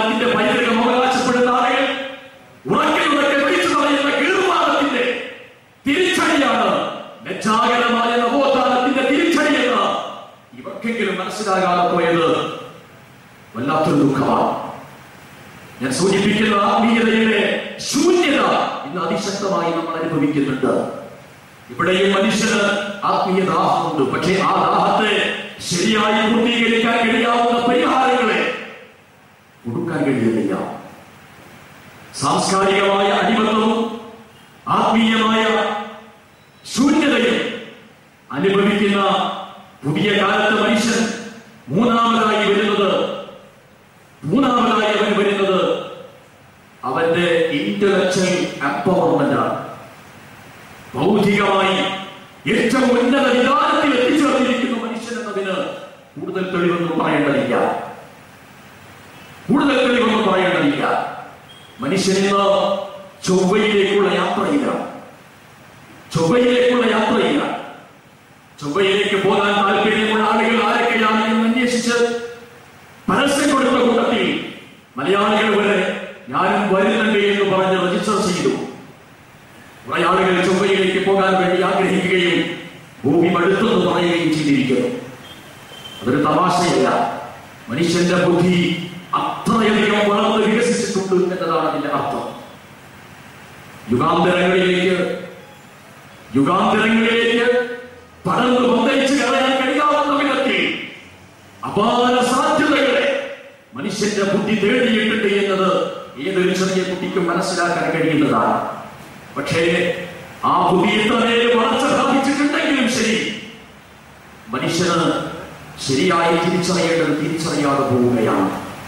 വല്ലാത്തൊരു ദുഃഖമാണ് ഞാൻ സൂചിപ്പിക്കുന്ന ആത്മീയതയുടെ ശൂന്യത ഇന്ന് അതിശക്തമായി നമ്മൾ അനുഭവിക്കുന്നുണ്ട് ഇവിടെയും മനുഷ്യന് ആത്മീയ ദാഹമുണ്ട് പക്ഷേ ആ ദാഹത്തെ ശരിയായി പൂർത്തീകരിക്കാൻ കഴിയാവുന്ന പരിഹാരങ്ങളെ കൊടുക്കാൻ കഴിയുന്നില്ല സാംസ്കാരികമായ അടിമത്തവും ആത്മീയമായ ശൂന്യതയും അനുഭവിക്കുന്ന പുതിയ കാലത്ത് മനുഷ്യൻ മൂന്നാമതായി വരുന്നത് മൂന്നാമതായി അവൻ വരുന്നത് അവന്റെ ഇന്റലക്ച്വൽ എംപവർമെന്റ് ആണ് ഭൗതികമായി ഏറ്റവും ഉന്നത വിധാനത്തിൽ എത്തിച്ചേർന്നിരിക്കുന്ന മനുഷ്യൻ എന്നതിന് കൂടുതൽ തെളിവൊന്നും പറയേണ്ടതില്ല കൂടുതൽ തെളിവൊന്നും പറയേണ്ടതില്ല മനുഷ്യൻ ഇന്ന് ചൊവ്വയിലേക്കുള്ള യാത്രയില്ല ചൊവ്വയിലേക്കുള്ള യാത്രയില്ല ചൊവ്വയിലേക്ക് പോകാൻ താല്പര്യമുള്ള ആളുകൾ ആരൊക്കെയാണ് എന്ന് അന്വേഷിച്ച് പരസ്യം കൊടുത്ത കൂട്ടത്തിൽ മലയാളികൾ വരെ ഞാനും വരുന്നുണ്ട് എന്ന് പറഞ്ഞ് രജിസ്റ്റർ ചെയ്തു കുറെ ആളുകൾ ചൊവ്വയിലേക്ക് പോകാൻ വേണ്ടി ആഗ്രഹിക്കുകയും ഭൂമി മടുത്തെന്ന് പറയുകയും ചെയ്തിരിക്കുന്നു അതൊരു തമാശയല്ല മനുഷ്യന്റെ ബുദ്ധി അത്രയധികം വളർന്ന് വികസിച്ചിട്ടുണ്ട് എന്നതാണ് അതിന്റെ അർത്ഥം യുഗാന്തരങ്ങളിലേക്ക് യുഗാന്തരങ്ങളിലേക്ക് പടർന്നു പന്തയിച്ച് കളയാൻ കഴിയാവുന്ന വിധത്തിൽ അപാര സാധ്യതകളെ മനുഷ്യന്റെ ബുദ്ധി തേടിയിട്ടുണ്ട് എന്നത് ഏതൊരു ചെറിയ കുട്ടിക്കും മനസ്സിലാക്കാൻ കഴിയുന്നതാണ് പക്ഷേ ആ ബുദ്ധി എത്രമേൽ വളർച്ച പ്രാപിച്ചിട്ടുണ്ടെങ്കിലും ശരി മനുഷ്യന് ശരിയായി തിരിച്ചറിയേണ്ടത് തിരിച്ചറിയാതെ പോവുകയാണ്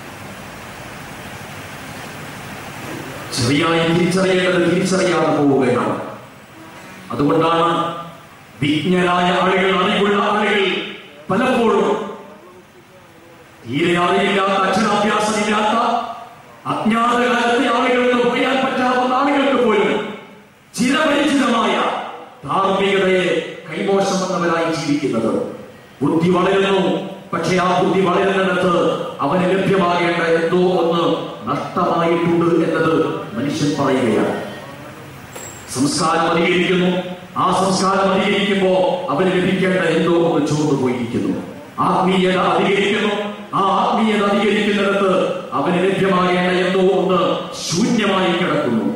ശരിയായി തിരിച്ചറിയേണ്ടത് തിരിച്ചറിയാതെ പോവുകയാണ് അതുകൊണ്ടാണ് വിജ്ഞരായ ആളുകൾ അറിവുള്ള ആളുകൾ പലപ്പോഴും തീരെ അറിയില്ലാത്ത അക്ഷരാഭ്യാസമില്ലാത്ത അജ്ഞാത കാലത്തെ ആളുകൾക്ക് പറയാൻ പറ്റാവുന്ന ആളുകൾക്ക് പോലും ചിരപരിചിതമായ ധാർമ്മികതയെ കൈമോശം വന്നവരായി ജീവിക്കുന്നത് ബുദ്ധി വളരുന്നു പക്ഷെ ആ ബുദ്ധി വളരുന്നിടത്ത് അവന് ലഭ്യമാകേണ്ട എന്തോ ഒന്ന് നഷ്ടമായിട്ടുണ്ട് എന്നത് മനുഷ്യൻ പറയുകയാണ് സംസ്കാരം അധികരിക്കുന്നു ആ സംസ്കാരം അധികരിക്കുമ്പോ അവന് ലഭിക്കേണ്ട എന്തോ ഒന്ന് ചോർന്നു പോയിരിക്കുന്നു ആത്മീയത അധികരിക്കുന്നു ആ ആത്മീയത അധികരിക്കുന്നിടത്ത് അവന് ലഭ്യമാകേണ്ട എന്തോ ഒന്ന് ശൂന്യമായി കിടക്കുന്നു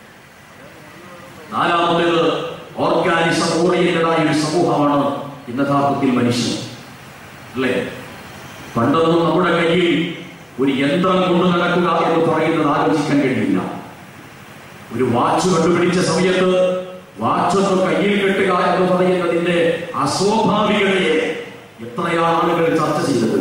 നാലാമത്തേത് ഓർഗാനിസം ഓറിയന്റഡായ ഒരു സമൂഹമാണ് ഇന്ന് യഥാർത്ഥത്തിൽ മനുഷ്യൻ അല്ലേ പണ്ടൊന്നും നമ്മുടെ കയ്യിൽ ഒരു യന്ത്രം കൊണ്ടു നടക്കുക എന്ന് പറയുന്നത് ആലോചിക്കാൻ കഴിയില്ല ഒരു വാച്ച് കണ്ടുപിടിച്ച സമയത്ത് വാച്ച് ഒന്ന് കയ്യിൽ കെട്ടുക എന്ന് പറയുന്നതിന്റെ അസ്വാഭാവികതയെ എത്രയാണ് ആളുകൾ ചർച്ച ചെയ്തത്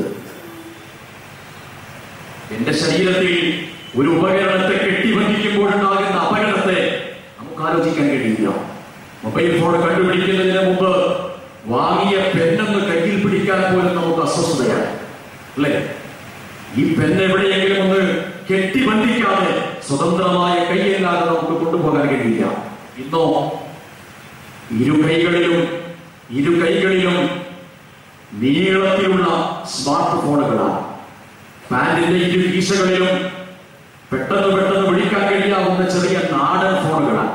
എന്റെ ശരീരത്തിൽ ഒരു ഉപകരണത്തെ കെട്ടിബന്ധിക്കുമ്പോഴുണ്ടാകുന്ന അപകടത്തെ നമുക്ക് ആലോചിക്കാൻ കഴിയില്ല മൊബൈൽ ഫോൺ കണ്ടുപിടിക്കുന്നതിന് മുമ്പ് വാങ്ങിയ പെണ്ണെന്ന് കയ്യിൽ പിടിക്കാൻ പോലും നമുക്ക് അസ്വസ്ഥതയാണ് അല്ലേ ഈ പെണ്ണ് എവിടെയെങ്കിലും ഒന്ന് കെട്ടിബന്ധിക്കാതെ സ്വതന്ത്രമായ കൈയല്ലാതെ നമുക്ക് കൊണ്ടുപോകാൻ കഴിയില്ല ഇന്നോ ഇരു കൈകളിലും ഇരു കൈകളിലും നീളത്തിലുള്ള സ്മാർട്ട് ഫോണുകളാണ് പാന്റിന്റെ ഇരു കീശകളിലും പെട്ടെന്ന് പെട്ടെന്ന് വിളിക്കാൻ കഴിയാവുന്ന ചെറിയ നാടൻ ഫോണുകളാണ്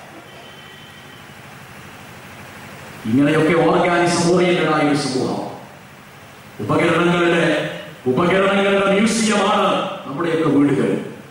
ഇങ്ങനെയൊക്കെ ഓർഗാനിസം ഓറിയന്റഡായ ഒരു സമൂഹം ഉപകരണങ്ങളുടെ ഉപകരണങ്ങളുടെ മ്യൂസിയമാണ് നമ്മുടെയൊക്കെ വീടുകൾ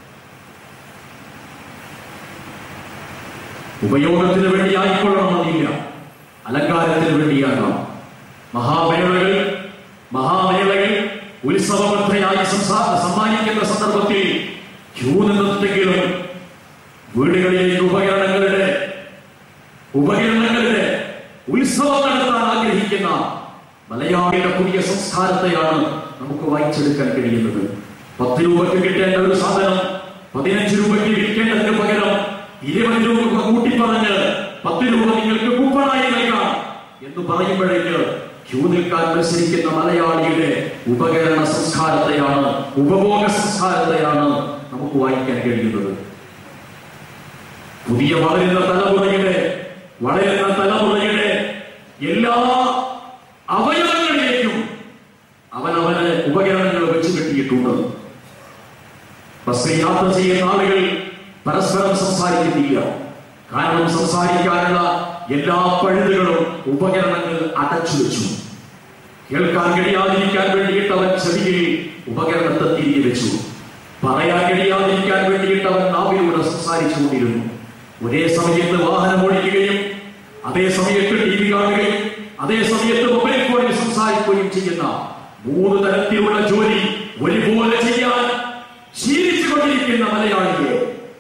ഉപയോഗത്തിന് വേണ്ടി ആയിക്കൊള്ളണമെന്നില്ല അലങ്കാരത്തിന് വേണ്ടിയാകാം മഹാമേളകൾ മഹാമേളകൾ ഉത്സവബദ്ധയായി സംസാ- സമ്മാനിക്കുന്ന സന്ദർഭത്തിൽ ക്യൂ നിന്നെങ്കിലും വീടുകളിലേക്ക് ഉപകരണങ്ങളുടെ ഉപകരണങ്ങളുടെ ഉത്സവം നടത്താൻ ആഗ്രഹിക്കുന്ന മലയാളിയുടെ പുതിയ സംസ്കാരത്തെയാണ് നമുക്ക് വായിച്ചെടുക്കാൻ കഴിയുന്നത് പത്ത് രൂപയ്ക്ക് കിട്ടേണ്ട ഒരു സാധനം പതിനഞ്ച് രൂപയ്ക്ക് വിൽക്കേണ്ടതിന് പകരം ഇരുപത് രൂപ കൂട്ടി പറഞ്ഞ് പത്ത് രൂപ നിങ്ങൾക്ക് കൂപ്പണായി നൽകാം എന്ന് പറയുമ്പോഴേക്ക് ക്യൂ നിൽക്കാൻ മത്സരിക്കുന്ന മലയാളിയുടെ ഉപകരണ സംസ്കാരത്തെയാണ് ഉപഭോഗ സംസ്കാരത്തെയാണ് നമുക്ക് വായിക്കാൻ കഴിയുന്നത് പുതിയ വളരുന്ന തലമുറയുടെ വളരുന്ന തലമുറയുടെ എല്ലാ അവയവങ്ങളിലേക്കും അവനവന് ഉപകരണങ്ങൾ വെച്ച് കെട്ടിയിട്ടുണ്ട് ബസ്സിൽ യാത്ര ചെയ്യുന്ന ആളുകൾ പരസ്പരം സംസാരിക്കുന്നില്ല കാരണം സംസാരിക്കാനുള്ള എല്ലാ പഴുതുകളും ഉപകരണങ്ങൾ അടച്ചു വെച്ചു കേൾക്കാൻ കഴിയാതിരിക്കാൻ വേണ്ടിയിട്ട് അവൻ ചെവിയിൽ ഉപകരണത്തെ തിരികെ വെച്ചു പറയാൻ കഴിയാതിരിക്കാൻ വേണ്ടിയിട്ട് അവൻ നാവിലൂടെ സംസാരിച്ചുകൊണ്ടിരുന്നു ഒരേ സമയത്ത് വാഹനം ഓടിക്കുകയും അതേ സമയത്ത് ടി വി കാണുകയും അതേ സമയത്ത് മൊബൈൽ ഫോണിൽ സംസാരിക്കുകയും ചെയ്യുന്ന മൂന്ന് തരത്തിലുള്ള ജോലി ഒരുപോലെ ചെയ്യാൻ ശീലിച്ചുകൊണ്ടിരിക്കുന്ന മലയാളിയെ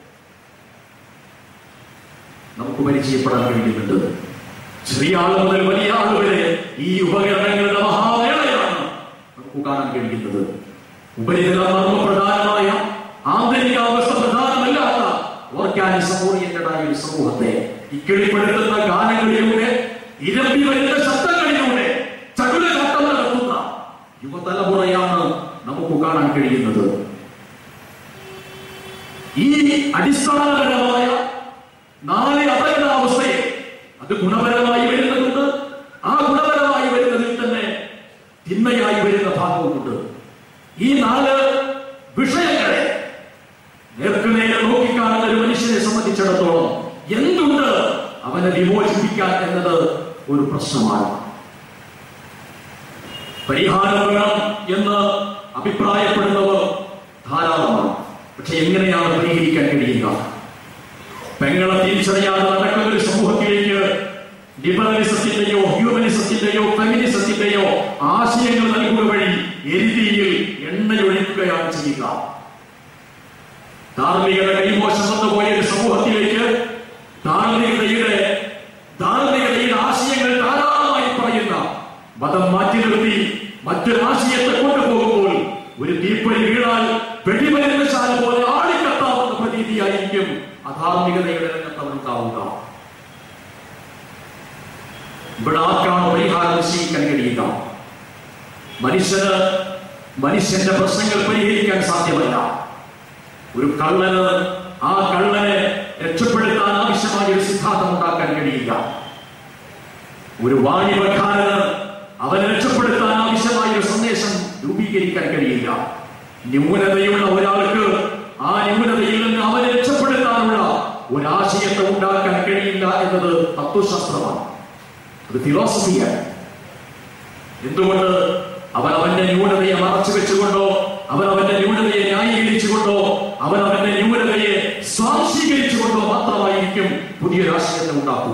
നമുക്ക് പരിചയപ്പെടാൻ കഴിയുന്നുണ്ട് ചെറിയ ആൾ മുതൽ വലിയ ആൾ വരെ ഈ ഉപകരണങ്ങളുടെ മഹാമേളയാണ് നമുക്ക് കാണാൻ കഴിയുന്നത് ഉപരിതല മർമ്മപ്രധാനമായ ആന്തരികാവസ്ഥ പ്രധാനമല്ലാത്ത ഓർഗാനിസം ഓറിയന്റഡായ ഒരു സമൂഹത്തെ ഇക്കിളിപ്പെടുത്തുന്ന ഗാനങ്ങളിലൂടെ ഇരമ്പി വരുന്ന ശബ്ദങ്ങളിലൂടെ ചടുലഘട്ടം നടത്തുന്ന യുവതലമുറയാണ് നമുക്ക് കാണാൻ കഴിയുന്നത് ഈ അടിസ്ഥാനപരമായ നാല് അപകടാവസ്ഥയെ അത് ഗുണപരമായി വരുന്നതുണ്ട് ആ ഗുണപരമായി വരുന്നതിൽ തന്നെ തിന്മയായി വരുന്ന ഭാഗവുമുണ്ട് ഈ നാല് വിഷയങ്ങളെ നേർക്കുനേരെ നോക്കിക്കാണുന്ന ഒരു മനുഷ്യനെ സംബന്ധിച്ചിടത്തോളം എന്തുണ്ട് അവനെ വിമോചിപ്പിക്കാൻ എന്നത് ഒരു പ്രശ്നമാണ് പരിഹാരം വേണം എന്ന് അഭിപ്രായപ്പെടുന്നവർ ധാരാളമാണ് പക്ഷെ എങ്ങനെയാണ് പരിഹരിക്കാൻ കഴിയുക പെങ്ങളെ തിരിച്ചറിയാതെ നടക്കുന്ന ഒരു സമൂഹത്തിലേക്ക് ലിബറലിസത്തിന്റെയോ ഹ്യൂമനിസത്തിന്റെയോ ഫെമിനിസത്തിന്റെയോ ആശയങ്ങൾ നൽകുക വഴി എരുതിയിൽ എണ്ണയൊഴിക്കുകയാണ് ചെയ്യുക ധാർമ്മികത കൈമോശം വന്നുപോയ ഒരു സമൂഹത്തിലേക്ക് ധാർമ്മികതയുടെ ധാർമ്മികതയുടെ ആശയങ്ങൾ ധാരാളമായി പറയുന്ന മതം മാറ്റി നിർത്തി മറ്റൊരു ആശയത്തെ കൊണ്ടുപോകുമ്പോൾ ഒരു തീപ്പൊരി വീണാൽ വെടിമരുന്ന് ശാല പോലെ ആളിക്കത്താവുന്ന പ്രതീതിയായിരിക്കും അധാർമികതയുടെ രംഗത്ത് അവരുണ്ടാവുക ഇവിടെ ആർക്കാണ് പരിഹാരം നിശ്ചയിക്കാൻ കഴിയുക മനുഷ്യന് മനുഷ്യന്റെ പ്രശ്നങ്ങൾ പരിഹരിക്കാൻ സാധ്യമല്ല ഒരു കള്ളന് ആ കള്ളനെ രക്ഷപ്പെടുത്താൻ ആവശ്യമായ ഒരു സിദ്ധാന്തം ഉണ്ടാക്കാൻ കഴിയില്ല ഒരു വാണിഭക്കാരന് അവനെ രക്ഷപ്പെടുത്താൻ ആവശ്യമായ ഒരു സന്ദേശം രൂപീകരിക്കാൻ കഴിയില്ല ന്യൂനതയുള്ള ഒരാൾക്ക് ആ ന്യൂനതയിൽ നിന്ന് അവനെ രക്ഷപ്പെടുത്താനുള്ള ഒരാശയത്തെ ഉണ്ടാക്കാൻ കഴിയില്ല എന്നത് തത്വശാസ്ത്രമാണ് അത് ഫിലോസഫിയാണ് എന്തുകൊണ്ട് അവൻ അവന്റെ ന്യൂനതയെ മറച്ചു വെച്ചുകൊണ്ടോ അവൻ അവന്റെ ന്യൂനതയെ ന്യായീകരിച്ചുകൊണ്ടോ അവൻ അവന്റെ ന്യൂനതയെ സ്വാംശീകരിച്ചുകൊണ്ടോ മാത്രമായിരിക്കും പുതിയൊരു ആശയത്തെ ഉണ്ടാക്കുക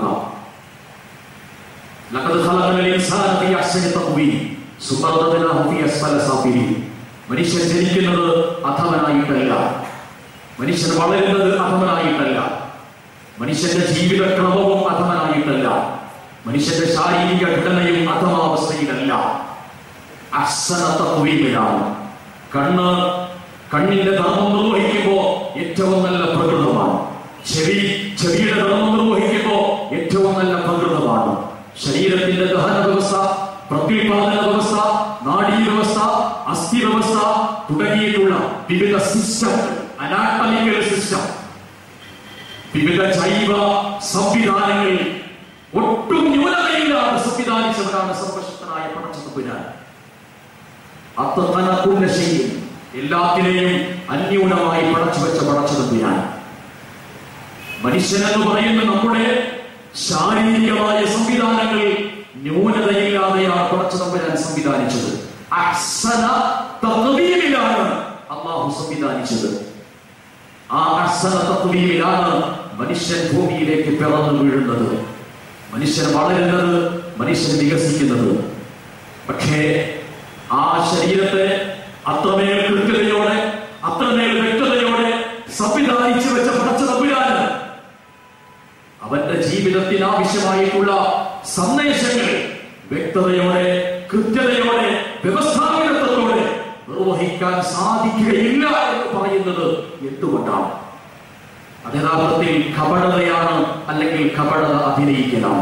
لقد خلقنا الإنسان في أحسن تقويم ثم رددناه في أسفل سافلين മനുഷ്യൻ ജനിക്കുന്നത് അധമനായിട്ടല്ല മനുഷ്യൻ വളരുന്നത് അധമനായിട്ടല്ല മനുഷ്യന്റെ ജീവിതക്രമവും അധമനായിട്ടല്ല മനുഷ്യന്റെ ശാരീരിക ഘടനയും അധമാവസ്ഥയിലല്ല അസന തത്വീമിലാണ് കണ്ണ് കണ്ണിന്റെ ധർമ്മം നിർവഹിക്കുമ്പോ ഏറ്റവും നല്ല പ്രകൃതമാണ് ചെവി ചെവിയുടെ ധർമ്മം നിർവഹിക്കുമ്പോ ഏറ്റവും നല്ല പ്രകൃതമാണ് ശരീരത്തിന്റെ ദഹന വ്യവസ്ഥ പ്രത്യുൽപാദന വ്യവസ്ഥ നാഡീ വ്യവസ്ഥ അസ്ഥി വ്യവസ്ഥ തുടങ്ങിയിട്ടുള്ള വിവിധ സിസ്റ്റം അനാട്ടമിക്കൽ സിസ്റ്റം വിവിധ ജൈവ സംവിധാനങ്ങൾ ഒട്ടും ന്യൂനതയില്ലാതെ സംവിധാനിച്ചവരാണ് സർവശക്തനായ പടച്ചതമ്പുരാൻ അത്തനക്കുള്ള ശൈലി എല്ലാത്തിനെയും അന്യൂനമായി പടച്ചു വെച്ച പടച്ചതമ്പുരാൻ മനുഷ്യൻ എന്ന് പറയുന്ന നമ്മുടെ ശാരീരികമായ സംവിധാനങ്ങൾ ന്യൂനതയില്ലാതെയാണ് പടച്ചതമ്പുരാൻ സംവിധാനിച്ചത് അഹ്സന തത്വീമിലാണ് അള്ളാഹു സംവിധാനിച്ചത് ആ അഹ്സന തത്വീമിലാണ് മനുഷ്യൻ ഭൂമിയിലേക്ക് പിറന്നു വീഴുന്നത് മനുഷ്യൻ വളരുന്നത് മനുഷ്യൻ വികസിക്കുന്നത് പക്ഷേ ആ ശരീരത്തെ അത്രമേൽ കൃത്യതയോടെ അത്രമേൽ വ്യക്തതയോടെ സംവിധാനിച്ചു വെച്ച പടച്ച തമ്പുരാന് അവന്റെ ജീവിതത്തിന് ആവശ്യമായിട്ടുള്ള സന്ദേശങ്ങൾ വ്യക്തതയോടെ കൃത്യതയോടെ വ്യവസ്ഥാപിതത്വത്തോടെ നിർവഹിക്കാൻ സാധിക്കുകയില്ല എന്ന് പറയുന്നത് എന്തുകൊണ്ടാണ് അത് യഥാർത്ഥത്തിൽ കപടതയാണ് അല്ലെങ്കിൽ കപടത അഭിനയിക്കലാണ്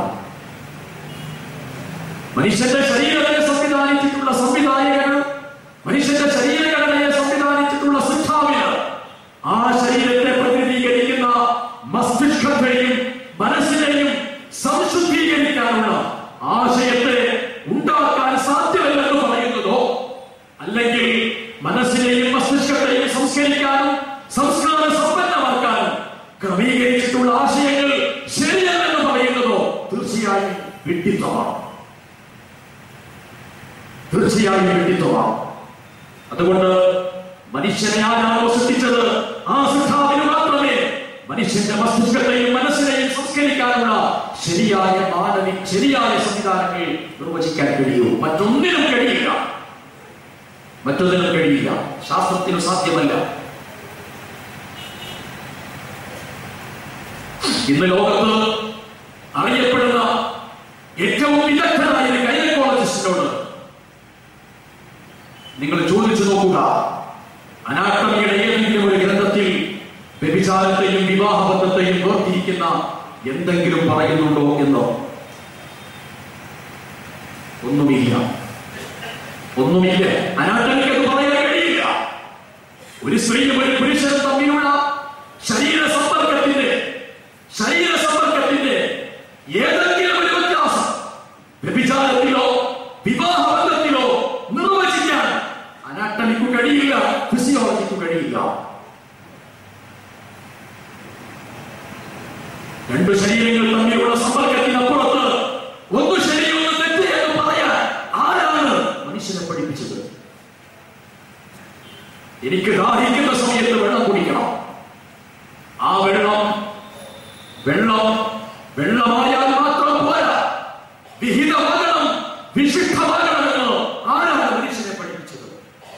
മനുഷ്യന്റെ ശരീരത്തെ സംവിധാനിച്ചിട്ടുള്ള സംവിധായകന് മനുഷ്യന്റെ ശരീരഘടനയെ സംവിധാനിച്ചിട്ടുള്ള സിദ്ധാവിന് ആ ശരീരത്തെ പ്രതിനിധീകരിക്കുന്ന മസ്തിഷ്കത്തെയും മനസ്സിനെയും സംശുദ്ധീകരിക്കാനുള്ള ആശയത്തെ ഉണ്ടാക്കാൻ സാധ്യമല്ലെന്ന് പറയുന്നതോ അല്ലെങ്കിൽ മനസ്സിനെയും മസ്തിഷ്കത്തെയും സംസ്കരിക്കാനും സംസ്കാര സമ്പന്നമാക്കാനും ക്രമീകരിച്ചിട്ടുള്ള ആശയങ്ങൾ ശരിയല്ലെന്ന് പറയുന്നതോ തീർച്ചയായും വിഡ്ഢിത്തമാണ് തീർച്ചയായും വ്യക്തിത്വമാണ് അതുകൊണ്ട് മനുഷ്യനെ ആരാണോ സൃഷ്ടിച്ചത് ആ സൃഷ്ടാവിന് മാത്രമേ മനുഷ്യന്റെ മസ്തിഷ്കത്തെയും മനസ്സിനെയും സംസ്കരിക്കാനുള്ള ശരിയായ മാനവി ശരിയായ സംവിധാനങ്ങൾ നിർവചിക്കാൻ കഴിയൂ മറ്റൊന്നിനും കഴിയില്ല മറ്റൊന്നിനും കഴിയില്ല ശാസ്ത്രത്തിനും സാധ്യമല്ല ഇന്ന് ലോകത്ത് അറിയപ്പെടുന്ന ഏറ്റവും വിദഗ്ധനായ ഒരു ഗൈനക്കോളജിസ്റ്റിനോട് നിങ്ങൾ ചോദിച്ചു നോക്കുക അനാട്ടമിയുടെ ഏതെങ്കിലും ഒരു ഗ്രന്ഥത്തിൽ വ്യഭിചാരത്തെയും വിവാഹബന്ധത്തെയും വേർതിരിക്കുന്ന എന്തെങ്കിലും പറയുന്നുണ്ടോ എന്നോ ഒന്നുമില്ല ഒന്നുമില്ല അനാട്ടമിക്ക് അത് പറയാൻ കഴിയില്ല ഒരു സ്ത്രീയും ഒരു പുരുഷനും തമ്മിലുള്ള ശരീര സമ്പർക്കത്തിന്റെ ശരീര സമ്പർക്കത്തിന്റെ ഏതെങ്കിലും ഒരു വ്യത്യാസം വ്യഭിചാരത്തിലോ വിവാഹബന്ധത്തിലോ നിർവചിക്കാൻ അനാട്ടമിക്ക് കഴിയില്ല ഫിസിയോളജിക്ക് കഴിയില്ല രണ്ടു ശരീരങ്ങൾ തമ്മിലുള്ള സമ്പർക്കത്തിനപ്പുറത്ത് ഒന്ന് ശരി ഒന്ന് തെറ്റ് എന്ന് പറയാൻ ആരാണ് മനുഷ്യനെ പഠിപ്പിച്ചത് എനിക്ക് ദാഹിക്കുന്ന സമയത്ത് വെള്ളം കുടിക്കണം ആ വെള്ളം വെള്ളം വെള്ളമായാൽ മാത്രം പോരാ വിഹിതമാകണം വിശുദ്ധമാകണമെന്ന് ആരാണ് മനുഷ്യനെ പഠിപ്പിച്ചത്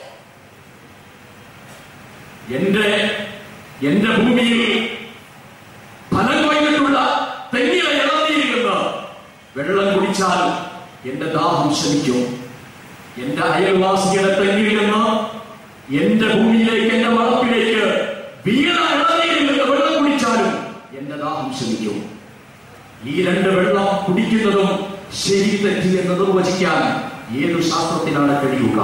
എന്റെ എന്റെ ഭൂമിയിൽ ഫലം കൊയ്തിട്ടുള്ള തെങ്ങിലെ ഇളനീരിൽ നിന്ന് വെള്ളം കുടിച്ചാൽ എന്റെ ദാഹം ശമിക്കും എന്റെ അയൽവാസിയുടെ തെങ്ങിൽ നിന്ന് എന്റെ ഭൂമിയിലേക്ക് എന്റെ വളപ്പിലേക്ക് വീണ ഇളനീരിൽ നിന്ന് വെള്ളം കുടിച്ചാലും എന്റെ ദാഹം ശമിക്കും ഈ രണ്ട് വെള്ളം കുടിക്കുന്നതും ശരി തെറ്റി എന്ന് നിർവചിക്കാൻ ഏതു ശാസ്ത്രത്തിനാണ് കഴിയുക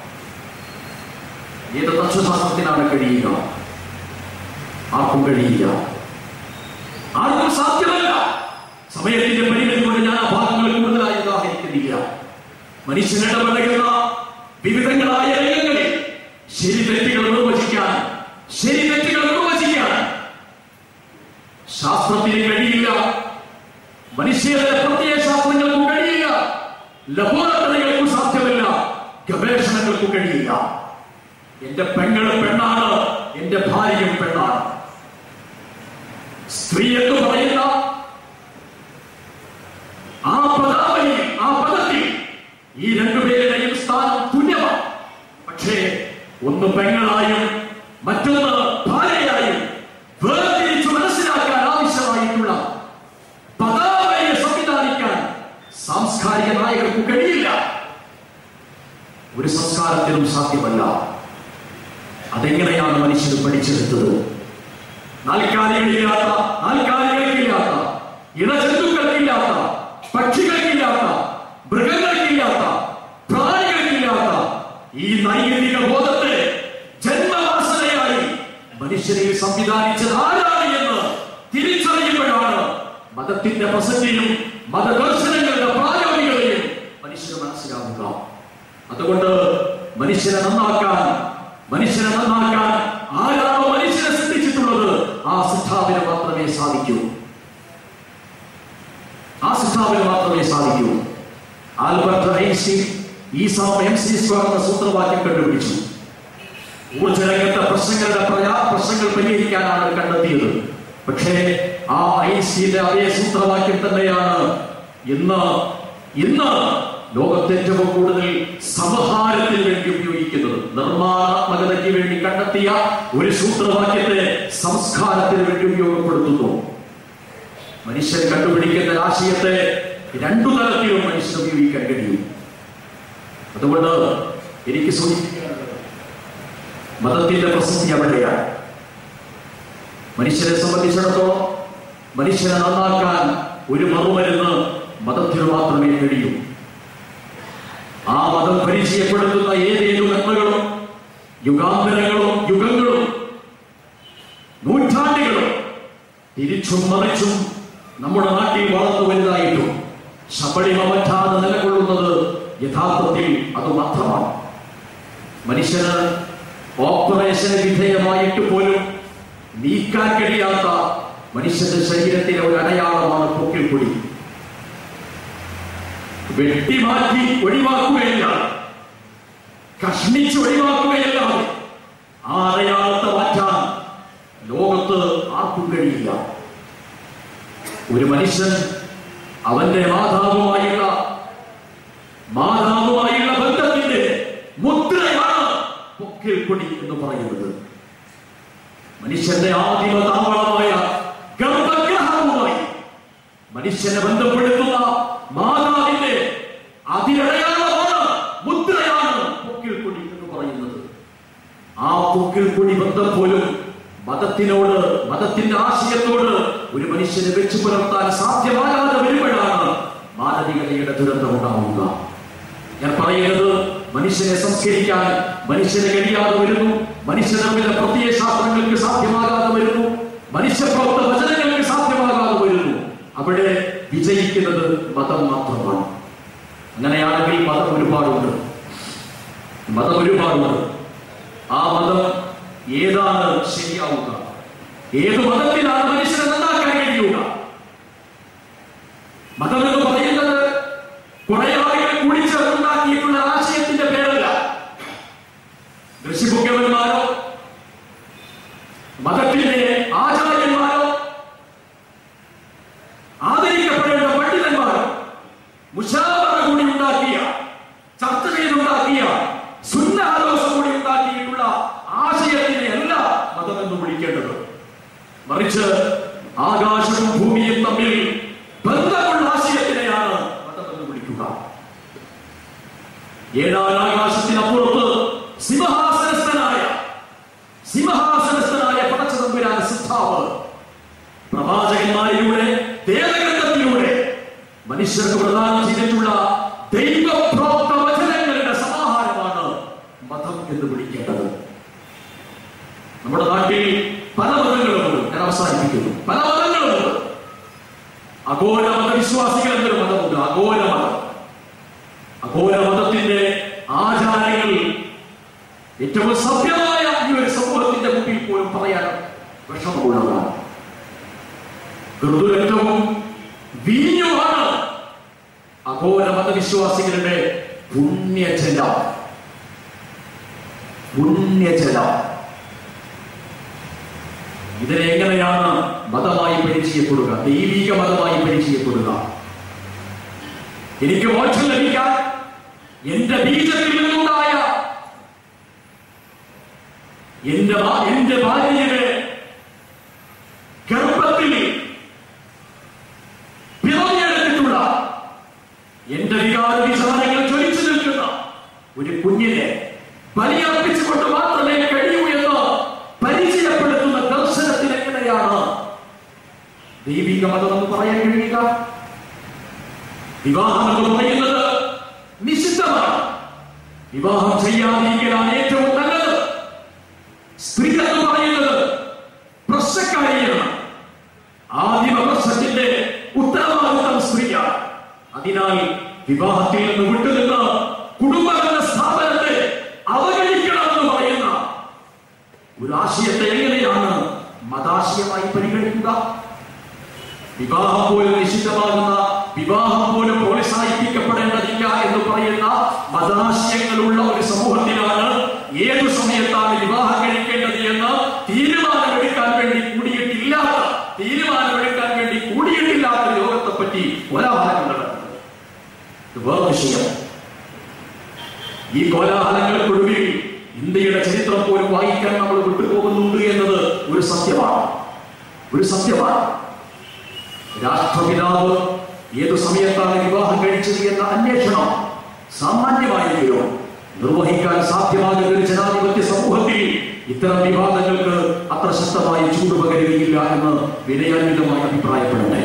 ഏത് തത്വശാസ്ത്രത്തിനാണ് കഴിയുക ആർക്കും കഴിയില്ല ആർക്കും സാധ്യമല്ല സമയത്തിന്റെ പരിമിതി കൊണ്ട് ഞാൻ ആ ഭാഗങ്ങൾ കൂടുതലായി ഉദാഹരിക്കുന്നില്ല മനുഷ്യൻ ഇടപെടുന്ന വിവിധങ്ങളായ രംഗങ്ങളിൽ ശരി തെറ്റുകൾ നിർവചിക്കാൻ ശരി തെറ്റുകൾ നിർവചിക്കാൻ ശാസ്ത്രത്തിന് കഴിയില്ല മനുഷ്യരുടെ പ്രത്യയ ശാസ്ത്രങ്ങൾക്കും കഴിയില്ല ലബോറട്ടറികൾക്കും സാധ്യമല്ല ഗവേഷണങ്ങൾക്കും കഴിയില്ല എന്റെ പെങ്ങള് പെണ്ണാണ് എന്റെ ഭാര്യയും പെണ്ണാണ് സ്ത്രീ എന്ന് പറയുന്ന ആ പദാവലി ആ പദത്തിൽ ഈ രണ്ടുപേരുടെയും സ്ഥാനം തുല്യമാണ് പക്ഷേ ഒന്ന് പെങ്ങളായും മറ്റൊന്ന് ഭാര്യയായും വേർതിരിച്ചു മനസ്സിലാക്കാൻ ആവശ്യമായിട്ടുള്ള പദാവലിയെ സംവിധാനിക്കാൻ സാംസ്കാരിക നായകർക്ക് കഴിയില്ല ഒരു സംസ്കാരത്തിനും സാധ്യമല്ല അതെങ്ങനെയാണ് മനുഷ്യർ പഠിച്ചെടുത്തത് നാൽക്കാലികളില്ലാത്ത നാൽക്കാലികൾക്കില്ലാത്ത ഇടജന്തുക്കൾക്കില്ലാത്ത പക്ഷികൾക്കില്ലാത്ത മൃഗങ്ങൾക്കില്ലാത്ത പ്രാണികൾക്കില്ലാത്ത ഈ നൈതിക ബോധത്തെ ജന്മവാസനയായി മനുഷ്യനെ സംവിധാനിച്ചത് ആരാണ് എന്ന് തിരിച്ചറിയുമ്പോഴാണ് മതത്തിന്റെ പ്രസക്തിയും മതദർശനങ്ങളുടെ പ്രായോഗികതയും മനുഷ്യന് മനസ്സിലാവുക അതുകൊണ്ട് മനുഷ്യനെ നന്നാക്കാൻ മനുഷ്യനെ നന്നാക്കാൻ ആരാണോ മനുഷ്യനെ സൃഷ്ടിച്ചിട്ടുള്ളത് ആ സിദ്ധാവിന് മാത്രമേ സാധിക്കൂ ആ സിദ്ധാവിന് മാത്രമേ സാധിക്കൂ ആൽബർട്ട് ഐൻസ്റ്റീൻ ഈ സമയം എം സി സ്ക്വയർ എന്ന സൂത്രവാക്യം കണ്ടുപിടിച്ചു ഊർജ്ജരംഗത്തെ പ്രശ്നങ്ങളുടെ പ്രയാ പ്രശ്നങ്ങൾ പരിഹരിക്കാനാണ് അത് കണ്ടെത്തിയത് പക്ഷേ ആ ഐൻസ്റ്റീന്റെ അതേ സൂത്രവാക്യം തന്നെയാണ് ഇന്ന് ഇന്ന് ലോകത്ത് ഏറ്റവും കൂടുതൽ സമഹാരത്തിന് വേണ്ടി ഉപയോഗിക്കുന്നത് നിർമ്മാണാത്മകതയ്ക്ക് വേണ്ടി കണ്ടെത്തിയ ഒരു സൂത്രവാക്യത്തെ സംസ്കാരത്തിന് വേണ്ടി ഉപയോഗപ്പെടുത്തുന്നു മനുഷ്യൻ കണ്ടുപിടിക്കുന്ന ആശയത്തെ രണ്ടു തലത്തിലും മനുഷ്യൻ ഉപയോഗിക്കാൻ കഴിയും അതുകൊണ്ട് എനിക്ക് സൂചിപ്പിക്കാനുള്ളത് മതത്തിന്റെ പ്രസക്തി അവിടെയാണ് മനുഷ്യനെ സംബന്ധിച്ചിടത്തോളം മനുഷ്യനെ നന്നാക്കാൻ ഒരു മറുമരുന്ന് മതത്തിന് മാത്രമേ കഴിയൂ ആ മതം പരിചയപ്പെടുത്തുന്ന ഏതേലും നന്മകളും യുഗാന്തരങ്ങളും യുഗങ്ങളും നൂറ്റാണ്ടുകളും തിരിച്ചും മറിച്ചും നമ്മുടെ നാട്ടിൽ വളർന്നു വലുതായിട്ടും ശബളിമ പറ്റാതെ നിലകൊള്ളുന്നത് യഥാർത്ഥത്തിൽ അത് മാത്രമാണ് മനുഷ്യന് ഓപ്പറേഷന് വിധേയമായിട്ട് പോലും നീക്കാൻ കഴിയാത്ത മനുഷ്യന്റെ ശരീരത്തിലെ ഒരു അടയാളമാണ് പൊക്കിൾപ്പൊടി വെട്ടിമാറ്റി ഒഴിവാക്കുകയില്ല കഷ്ണിച്ച് ഒഴിവാക്കുകയല്ലാതെ ആ അടയാളത്തെ മാറ്റാൻ ലോകത്ത് ആർക്കും കഴിയില്ല ഒരു മനുഷ്യൻ അവന്റെ മാതാവുമായുള്ള മാതാവുമായുള്ള ബന്ധത്തിന്റെ മുദ്രയാണ് പൊക്കിൽ കൊടി എന്ന് പറയുന്നത് മനുഷ്യന്റെ ആദിമ താവളമായ ഗർഭഗ്രഹവുമായി മനുഷ്യനെ ബന്ധപ്പെടുത്തുന്ന മാതാവിന്റെ അതിരടയാളമാണ് മുദ്രയാണ് പൊക്കിൽ കൊടി എന്ന് പറയുന്നത് ആ പൊക്കിൽ കൊടി ബന്ധം പോലും മതത്തിനോട് മതത്തിന്റെ ആശയത്തോട് ഒരു മനുഷ്യനെ വെച്ചു പുലർത്താൻ സാധ്യമാകാതെ വരുമ്പോഴാണ് മാനവികതയുടെ ദുരന്തം ഉണ്ടാവുക ഞാൻ പറയുന്നത് മനുഷ്യനെ സംസ്കരിക്കാൻ മനുഷ്യനെ കഴിയാതെ വരുന്നു മനുഷ്യനിർമ്മിത പ്രത്യയ ശാസ്ത്രങ്ങൾക്ക് സാധ്യമാകാതെ വരുന്നു മനുഷ്യപ്രവർത്ത വചനങ്ങൾക്ക് സാധ്യമാകാതെ വരുന്നു അവിടെ വിജയിക്കുന്നത് മതം മാത്രമാണ് അങ്ങനെയാണെങ്കിൽ മതം ഒരുപാടുണ്ട് മതം ഒരുപാടുണ്ട് ആ മതം ഏതാണ് ശരിയാവുക ഏത് മതത്തിലാണ് മനുഷ്യനെ നന്നാക്കാൻ കഴിയുക മതം എന്ന് പറയുന്നത് കുറെ ആളുകൾ കൂടി ചേർന്നുണ്ടാക്കിയിട്ടുള്ള ആശയത്തിന്റെ പേരല്ല ഋഷിപുക്കവന്മാരോ മതത്തിന്റെ ആചാര്യന്മാരോ ആദരിക്കപ്പെടേണ്ട പണ്ഡിതന്മാരോ മുഷാവറ കൂടി ഉണ്ടാക്കിയ ചർച്ച ചെയ്തുണ്ടാക്കിയ സുന്നാലോസം കൂടി ഉണ്ടാക്കിയിട്ടുള്ള ആശയത്തിനെ അല്ല മതം എന്ന് വിളിക്കേണ്ടത് മറിച്ച് ആകാശവും ഭൂമിയും തമ്മിൽ ബന്ധമുള്ള ആശയത്തിനെയാണ് മതം എന്ന് വിളിക്കുക ഏഴാം ആകാശത്തിനപ്പുറത്ത് സിംഹാസനസ്ഥനായ സിംഹാസനസ്ഥനായ പടച്ചതമ്പുരാൻ സിദ്ധാവ് പ്രവാചകന്മാരിലൂടെ ദേവഗ്രന്ഥത്തിലൂടെ മനുഷ്യർക്ക് പ്രദാനം ചെയ്തിട്ടുള്ള ദൈവപ്രോക്ത വചനങ്ങളുടെ സമാഹാരമാണ് മതം എന്ന് വിളിക്കേണ്ടത് നമ്മുടെ നാട്ടിൽ പല മതങ്ങളുമുണ്ട് ഞാൻ അവസാനിപ്പിക്കുന്നു പല മതങ്ങളുമുണ്ട് അഘോര മതവിശ്വാസികൾ എന്നൊരു മതമുണ്ട് അഘോര മതം അഘോര മതത്തിന്റെ ആചാരങ്ങൾ ഏറ്റവും സഭ്യമായ ഈ ഒരു സമൂഹത്തിന്റെ മുമ്പിൽ പോലും പറയാൻ വിഷമമുള്ളതാണ് ഋതുരക്തവും വീഞ്ഞുമാണ് അഘോര മതവിശ്വാസികളുടെ പുണ്യജലം പുണ്യജലം ഇതിനെ എങ്ങനെയാണ് മതമായി പരിചയപ്പെടുക ദൈവിക മതമായി പരിചയപ്പെടുക എനിക്ക് മോക്ഷം ലഭിക്കാൻ എന്റെ ബീജത്തിൽ നിന്നുണ്ടായ എന്റെ ഭാ- എന്റെ ഭാര്യയുടെ ഗർഭത്തിൽ പിറന്നെടുത്തിട്ടുള്ള എന്റെ വികാര വിചാരങ്ങൾ ജ്വലിച്ചു നിൽക്കുന്ന ഒരു കുഞ്ഞിനെ ബലിയർപ്പിച്ചുകൊണ്ട് മാത്രമേ കഴിയൂ എന്ന് പരിചയപ്പെടുത്തുന്ന ദർശനത്തിന് എങ്ങനെയാണ് ദൈവിക മതം എന്ന് പറയാൻ കഴിയുക വിവാഹം എന്ന് പറയുന്നത് നിഷിദ്ധമാണ് വിവാഹം ചെയ്യാതിരിക്കലാണ് ഏറ്റവും നല്ലത് സ്ത്രീ എന്ന് പറയുന്നത് പ്രശ്നക്കാരിയാണ് ആദിമ പ്രശ്നത്തിന്റെ ഉത്തരവാദിത്തം സ്ത്രീയാണ് അതിനാൽ വിവാഹത്തിൽ നിന്ന് വിട്ടുനിന്ന് കുടുംബം എന്ന സ്ഥാപനത്തെ അവഗണിക്കണമെന്ന് പറയുന്ന ഒരു ആശയത്തെ എങ്ങനെയാണ് മതാശയമായി പരിഗണിക്കുക വിവാഹം പോലും നിഷിദ്ധമാകുന്ന വിവാഹം പോലും പ്രോത്സാഹിപ്പിക്കപ്പെടേണ്ടതില്ല എന്ന് പറയുന്ന മതാശയങ്ങളുള്ള ഒരു സമൂഹത്തിലാണ് ഏതു സമയത്താണ് വിവാഹം കഴിക്കേണ്ടത് എന്ന് തീരുമാനമെടുക്കാൻ വേണ്ടി കൂടിയിട്ടില്ലാത്ത തീരുമാനമെടുക്കാൻ വേണ്ടി കൂടിയിട്ടില്ലാത്ത ലോകത്തെ പറ്റി കോലാഹലങ്ങൾ നടക്കുന്നത് ഇത് വേറെ വിഷയം ഈ കോലാഹലങ്ങൾക്കൊടുവിൽ ഇന്ത്യയുടെ ചരിത്രം പോലും വായിക്കാൻ നമ്മൾ വിട്ടുപോകുന്നുണ്ട് എന്നത് ഒരു സത്യമാണ് ഒരു സത്യമാണ് രാഷ്ട്രപിതാവ് ഏതു സമയത്താണ് വിവാഹം കഴിച്ചത് എന്ന അന്വേഷണം സാമാന്യമായെങ്കിലോ നിർവഹിക്കാൻ സാധ്യമാകുന്ന ഒരു ജനാധിപത്യ സമൂഹത്തിൽ ഇത്തരം വിവാദങ്ങൾക്ക് അത്ര ശക്തമായി ചൂട് പകരുകയില്ല എന്ന് വിനയാന്വിതമായി അഭിപ്രായപ്പെടട്ടെ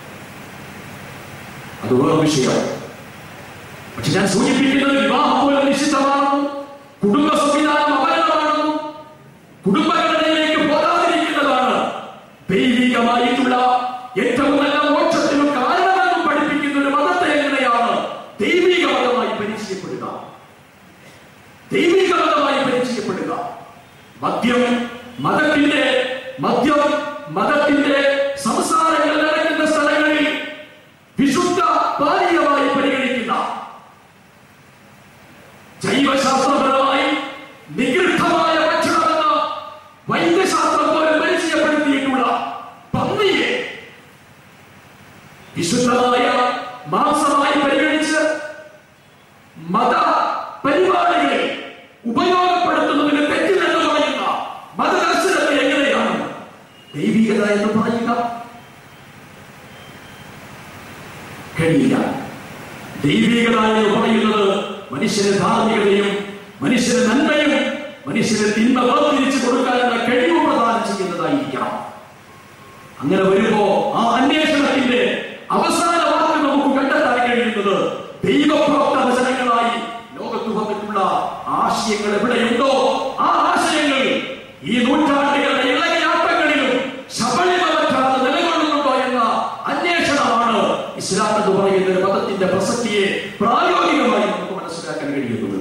അത് വേറെ വിഷയം പക്ഷെ ഞാൻ സൂചിപ്പിക്കുന്നത് വിവാഹം പോലും നിശ്ചിതമാണെന്നും കുടുംബ സംവിധാനം അപകടമാണെന്നും കുടുംബഘടനയിലേക്ക് പോകാതിരിക്കുന്നതാണ് ദൈവികമായിട്ടുള്ള ഏറ്റവും നല്ല മോക്ഷത്തിനും കാരണമെന്നും പഠിപ്പിക്കുന്ന ഒരു മതത്തെ എങ്ങനെയാണ് ദൈവിക മതമായി പരിചയപ്പെടുക ദൈവിക മതമായി പരിചയപ്പെടുക മദ്യം മതത്തിന്റെ മദ്യം മതത്തിന്റെ സംസാരങ്ങൾ നടക്കുന്ന സ്ഥലങ്ങളിൽ വിശുദ്ധ പാനീയമായി പരിഗണിക്കുന്ന ജൈവശാസ്ത്രപരമായ എന്ന് പറയുക കഴിയില്ല ദൈവികത എന്ന് പറയുന്നത് മനുഷ്യന് ധാർമ്മികതയും മനുഷ്യന് നന്മയും മനുഷ്യന് തിന്മ വേർതിരിച്ചു കൊടുക്കാനുള്ള കഴിവ് പ്രദാനം ചെയ്യുന്നതായിരിക്കണം അങ്ങനെ വരുമ്പോ ആ അന്വേഷണത്തിന്റെ അവസാന വാക്ക് നമുക്ക് കണ്ടെത്താൻ കഴിയുന്നത് ദൈവപ്രോക്ത വചനങ്ങളായി ലോകത്ത് വന്നിട്ടുള്ള ആശയങ്ങൾ എവിടെയുണ്ടോ ആ ആശയങ്ങൾ ഈ നൂറ്റാണ്ടുകളുടെ ഇളകിയാട്ടങ്ങളിലും ശബരിമ പറ്റാതെ നിലകൊള്ളുന്നുണ്ടോ എന്ന അന്വേഷണമാണ് ഇസ്ലാം എന്ന് പറയുന്ന ഒരു മതത്തിന്റെ പ്രസക്തിയെ പ്രായോഗികമായി നമുക്ക് മനസ്സിലാക്കാൻ കഴിയുന്നത്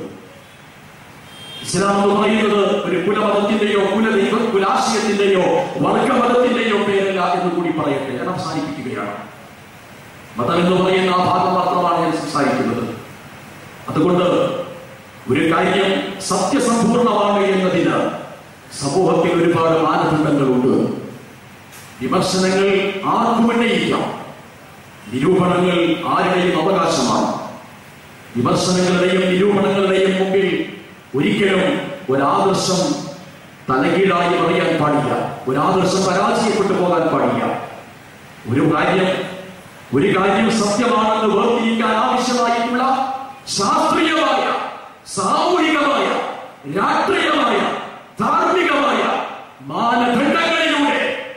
ഇസ്ലാം എന്ന് പറയുന്നത് ഒരു കുലമതത്തിന്റെയോ കുലദൈവ കുലാശയത്തിന്റെയോ വർഗമതത്തിന്റെയോ പേരല്ല എന്ന് കൂടി പറയട്ടെ ഞാൻ അവസാനിപ്പിക്കുകയാണ് മതം എന്ന് പറയുന്ന ആ ഭാഗം മാത്രമാണ് ഞാൻ സംസാരിക്കുന്നത് അതുകൊണ്ട് ഒരു കാര്യം സത്യസമ്പൂർണമാണ് എന്നതിന് സമൂഹത്തിൽ ഒരുപാട് മാനദണ്ഡങ്ങളുണ്ട് വിമർശനങ്ങൾ ആർക്കും ഉന്നയിക്കാം നിരൂപണങ്ങൾ ആരുടെയും അവകാശമാണ് വിമർശനങ്ങളുടെയും നിരൂപണങ്ങളുടെയും മുമ്പിൽ ഒരിക്കലും ഒരാദർശം തലകീഴായി പറയാൻ പാടില്ല ഒരാദർശം പരാജയപ്പെട്ടു പോകാൻ പാടില്ല ഒരു കാര്യം ഒരു കാര്യം സത്യമാണെന്ന് വേർതിരിക്കാൻ ആവശ്യമായിട്ടുള്ള ശാസ്ത്രീയമായ സാമൂഹികമായ രാഷ്ട്രീയമായ ധാർമ്മികമായ മാനദണ്ഡങ്ങളിലൂടെ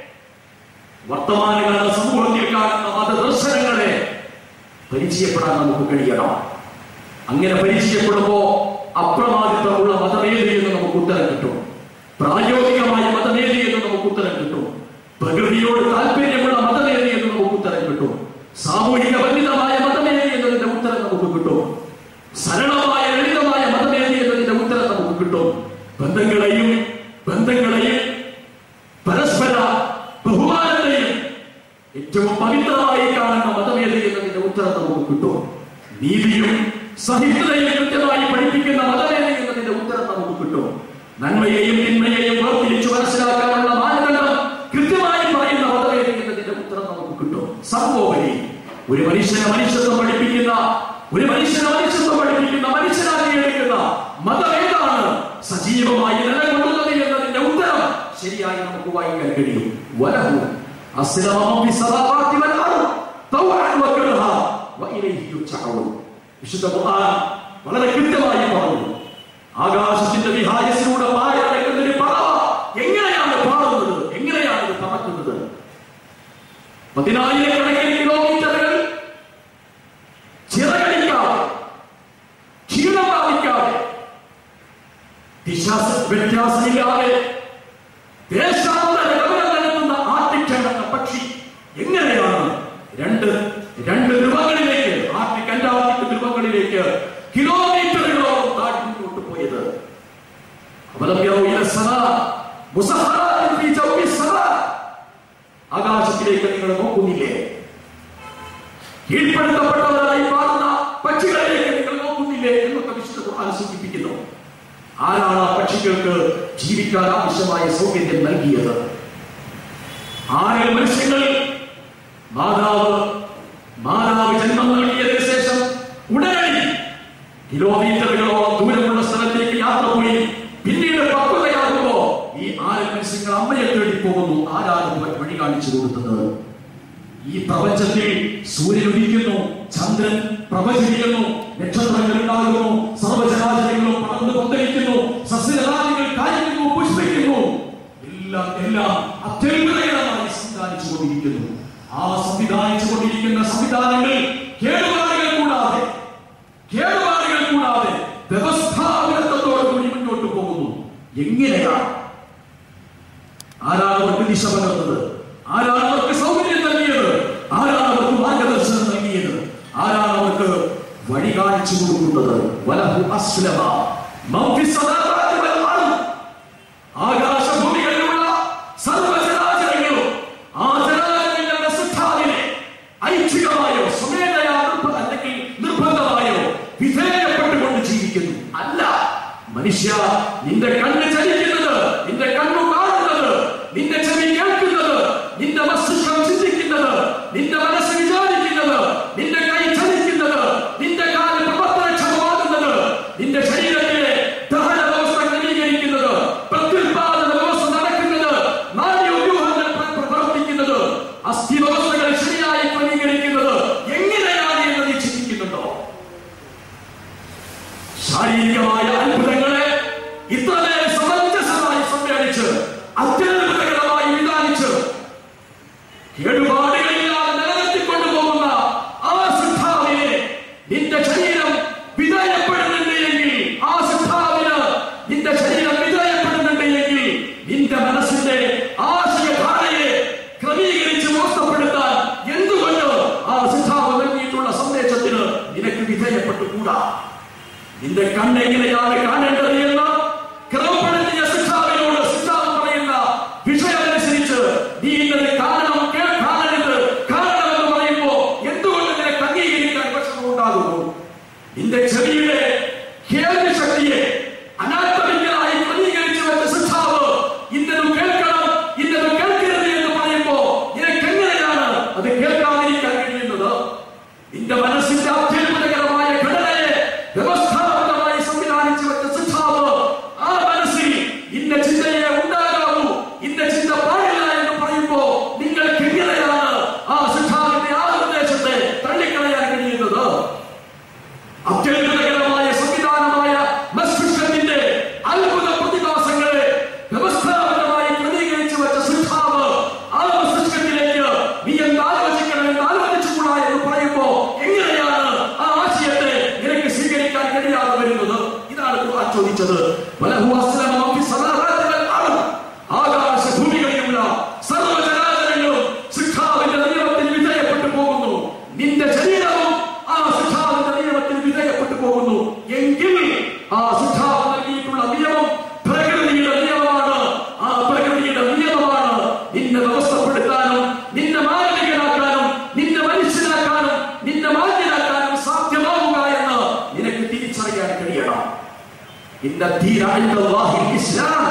വർത്തമാനകാല സമൂഹത്തിൽ കാണുന്ന മതദർശനങ്ങളെ പരിചയപ്പെടാൻ നമുക്ക് കഴിയണം അങ്ങനെ പരിചയപ്പെടുമ്പോ അപ്രമാദിത്വമുള്ള മതമേതി എന്ന് നമുക്ക് ഉത്തരം കിട്ടും പ്രായോഗികമായ മതമേതി എന്ന് നമുക്ക് ഉത്തരം കിട്ടും പ്രകൃതിയോട് താല്പര്യമുള്ള മതമേതി എന്ന് നമുക്ക് ഉത്തരം കിട്ടും സാമൂഹിക ബന്ധിതമായ മതമേതി എന്നതിന്റെ ഉത്തരം നമുക്ക് കിട്ടും സരളമായ ലളിതമായ മതമേതി എന്നതിന്റെ ഉത്തരം നമുക്ക് കിട്ടും ബന്ധങ്ങളെയും ബന്ധങ്ങളെയും പരസ്പര ബഹുമാനത്തെയും ഏറ്റവും പവിത്രമായി കാണുന്ന മതമേതി എന്നതിന്റെ ഉത്തരം നമുക്ക് കിട്ടും നീതിയും സഹിഷ്ണുതയും കൃത്യമായി പഠിപ്പിക്കുന്ന മതമേതി എന്നതിന്റെ ഉത്തരം നമുക്ക് കിട്ടും നന്മയെയും തിന്മയെയും വേർതിരിച്ചു മനസ്സിലാക്കാനുള്ള മാനദണ്ഡം കൃത്യമായി പറയുന്ന മതമേതി എന്നതിന്റെ ഉത്തരം നമുക്ക് കിട്ടും സർവോപരി ഒരു മനുഷ്യനെ മനുഷ്യത്വം പഠിപ്പിക്കുന്ന ഒരു മനുഷ്യനെ മനുഷ്യത്വം പഠിപ്പിക്കുന്ന മനുഷ്യനാക്കി എടുക്കുന്ന മതമേതാണ് സജീവമായി നിലകൊള്ളുന്നത് എന്നതിന്റെ ഉത്തരം ശരിയായി നമുക്ക് വായിക്കാൻ കഴിയും വലഹു അസ്ലമം ബിസറാവാതി വൽ അർദ് തൗഅൻ വകർഹ വഇലൈഹി യുർജഊൻ വിശുദ്ധ ഖുർആൻ വളരെ കൃത്യമായി പറഞ്ഞു ആകാശത്തിന്റെ വിഹായസിലൂടെ പായടക്കുന്ന ഒരു പറവ എങ്ങനെയാണ് പാടുന്നത് എങ്ങനെയാണ് ഇത് പറക്കുന്നത് പതിനായിരക്കണക്കിന് കിലോമീറ്ററുകൾ ചിറകടിക്കാതെ ക്ഷീണം ബാധിക്കാതെ ദിശാസ വ്യത്യാസമില്ലാതെ ദേശാന്തര ഗമനം നടത്തുന്ന ആർട്ടിക് എന്ന പക്ഷി എങ്ങനെയാണ് രണ്ട് രണ്ട് ധ്രുവങ്ങളിലേക്ക് ആർട്ടിക് അന്റാർട്ടിക് ധ്രുവങ്ങളിലേക്ക് കിലോമീറ്ററുകളോളം താഴെ മുന്നോട്ട് പോയത് അവലം യറൗ ഇല സമാ മുസഖറാത്തിൻ ഫീ ജൗഫി സമാ ആകാശത്തിലേക്ക് നിങ്ങൾ നോക്കുന്നില്ലേ കീഴ്പ്പെടുത്തപ്പെട്ടവരായി മാറുന്ന പക്ഷികളിലേക്ക് നിങ്ങൾ നോക്കുന്നില്ലേ എന്നൊക്കെ വിശുദ്ധ ഖുർആൻ സൂചിപ്പിക്കുന്നു ആരാണ് ആ പക്ഷികൾക്ക് ജീവിക്കാൻ ആവശ്യമായ സൗകര്യം നൽകിയത് ആറ് മനുഷ്യങ്ങൾ മാതാവ് മാതാവ് ജന്മം നൽകിയതിനു ശേഷം ഉടനടി കിലോമീറ്ററുകളോളം ദൂരമുള്ള സ്ഥലത്തേക്ക് യാത്ര പോയി പിന്നീട് പക്വതയാകുമ്പോ ഈ ആറ് മനുഷ്യങ്ങൾ അമ്മയെ തേടി പോകുന്നു ആരാണ് വഴി കാണിച്ചു കൊടുത്തത് ഈ പ്രപഞ്ചത്തിൽ സൂര്യൻ ഉദിക്കുന്നു ചന്ദ്രൻ പ്രവചിക്കുന്നു നക്ഷത്രങ്ങൾ ഉണ്ടാകുന്നു സർവ്വജനാചരങ്ങളും പടർന്നു പന്തലിക്കുന്നു സസ്യജാതികൾ കായ്ക്കുന്നു പുഷ്പിക്കുന്നു എല്ലാം എല്ലാം അത്യത്ഭുതകരമായി സംവിധാനിച്ചു കൊണ്ടിരിക്കുന്നു ആ സംവിധാനിച്ചു കൊണ്ടിരിക്കുന്ന സംവിധാനങ്ങൾ കേടുപാടുകൾ കൂടാതെ കേടുപാടുകൾ കൂടാതെ വ്യവസ്ഥാപിതത്വത്തോടു കൂടി മുന്നോട്ട് പോകുന്നു എങ്ങനെയാണ് ആരാണ് അവർക്ക് ദിശ പകർന്നത് ആരാണ് അവർക്ക് സൗകര്യം നൽകിയത് ആരാണ് അവർക്ക് മാർഗദർശനം നൽകിയത് ആരാണ് അവർക്ക് വഴി കാണിച്ചു കൊടുക്കുന്നത് വലഹു അസ്ലമ മൻ ഫിസ് സമാവാതി വൽ അർദ്. ആകാശഭൂമികളിലുള്ള സർവ്വചരാചരങ്ങളും ആ ജനാചരങ്ങളുടെ സിദ്ധാന്തിനെ ഐച്ഛികമായോ സ്വമേധയാ നിർബ- അല്ലെങ്കിൽ നിർബന്ധമായോ വിധേയപ്പെട്ടുകൊണ്ട് ജീവിക്കുന്നു അല്ല മനുഷ്യ നിന്റെ കണ്ണ് ചലിക്കുന്നത് നിന്റെ കണ്ണു കാണുന്നത് നിന്റെ ചെവി കേൾക്കുന്നത് നിന്റെ മസ്തിഷ്കം ചിന്തിക്കുന്നത് നിന്റെ മനസ്സ് വിചാരിക്കുന്നത് നിന്റെ കൈ ചലിക്കുന്നത് നിന്റെ കാല് പ്രവർത്തനക്ഷമമാകുന്നത് നിന്റെ ശരീരത്തിലെ ദഹന വ്യവസ്ഥ അത്യന്തകരമായി വിധാനിച്ച് കേടുപാടുകളില്ലാതെ നിലനിർത്തിക്കൊണ്ടുപോകുന്ന ആ സിദ്ധാവിനെ നിന്റെ ശരീരം വിധേയപ്പെടുന്നുണ്ട് എങ്കിൽ ആ സിദ്ധാവിന് നിന്റെ ശരീരം വിധേയപ്പെടുന്നുണ്ട് എങ്കിൽ നിന്റെ മനസ്സിന്റെ ആശയധാരയെ ക്രമീകരിച്ച് മോശപ്പെടുത്താൻ എന്തുകൊണ്ട് ആ സിദ്ധാവ് നൽകിയിട്ടുള്ള സന്ദേശത്തിന് നിനക്ക് വിധേയപ്പെട്ടുകൂടാ നിന്റെ കണ്ണെങ്ങനെയാണ് കാണേണ്ടത് എന്ന് ക്രമപ്പെടുത്തിയ സിദ്ധാവിനോട് സിദ്ധാവ് പറയുന്ന വിഷയമനുസരിച്ച് നീ ഇന്നത് കാണണം കേ- കാണരുത് കാണണമെന്ന് പറയുമ്പോ എന്തുകൊണ്ട് നിനക്ക് അംഗീകരിക്കാൻ പ്രശ്നമുണ്ടാകുന്നു നിന്റെ ചെവിയുടെ കേൾവി ശക്തിയെ അനാത്മികമായി ക്രമീകരിച്ചു വെച്ച സിദ്ധാവ് ഇന്നത് കേൾക്കണം ഇന്നത് കേൾക്കരുത് എന്ന് പറയുമ്പോ നിനക്ക് എങ്ങനെയാണ് അത് കേൾക്കാതിരിക്കാൻ കഴിയുന്നത് നിന്റെ മനസ്സിന്റെ അത്യത്ഭുതകരമായ ഘടനയെ വ്യവസ്ഥാപിതമായി സംവിധാനിച്ചു വെച്ച സിദ്ധാവ് ആ മനസ്സിൽ ഇന്ന ചിന്തയെ ഉണ്ടാകാവൂ ഇന്ന ചിന്ത പാടില്ല എന്ന് പറയുമ്പോ നിങ്ങൾക്ക് എങ്ങനെയാണ് ആ സിദ്ധാവിന്റെ ആ നിർദ്ദേശത്തെ തള്ളിക്കളയാൻ കഴിയുന്നത് അത്യത്ഭുതകരമായ സംവിധാനമായ മസ്തിഷ്കത്തിന്റെ അത്ഭുത പ്രതിഭാസങ്ങളെ വ്യവസ്ഥാപിതമായി ക്രമീകരിച്ചു വെച്ച സിദ്ധാവ് ആ മസ്തിഷ്കത്തിലേക്ക് നീ എന്ത് ആലോചിക്കണം എന്ന് ആലോചിച്ചുകൂടാ എന്ന് പറയുമ്പോ എങ്ങനെയാണ് ആ ആശയത്തെ നിനക്ക് സ്വീകരിക്കാൻ കഴിയാതെ വരുന്നത് ഇതാണ് ഖുർആൻ ചോദിച്ചത് വലഹു അസ്ലമ മൻ ഫിസ് സമാവാതി വൽ അർദ്. ആകാശ ഭൂമികളിലുള്ള സർവ്വചരാചരങ്ങളും സിദ്ധാവിന്റെ നിയമത്തിന് വിധേയപ്പെട്ടു പോകുന്നു നിന്റെ ശരീരവും ആ സിദ്ധാവിന്റെ നിയമത്തിന് വിധേയപ്പെട്ടു പോകുന്നു എങ്കിൽ ആ സിദ്ധാവ് നൽകിയിട്ടുള്ള നിയമം പ്രകൃതിയുടെ നിയമമാണ് ആ പ്രകൃതിയുടെ നിയമമാണ് നിന്നെ വ്യവസ്ഥപ്പെടുത്താനും നിന്നെ മാനവികനാക്കാനും നിന്നെ മനുഷ്യനാക്കാനും നിന്നെ മാന്യനാക്കാനും സാധ്യമാവുക എന്ന് നിനക്ക് തിരിച്ചറിയാൻ കഴിയണം ഇന്ന തീരാഹിൽ ഇസ്ലാം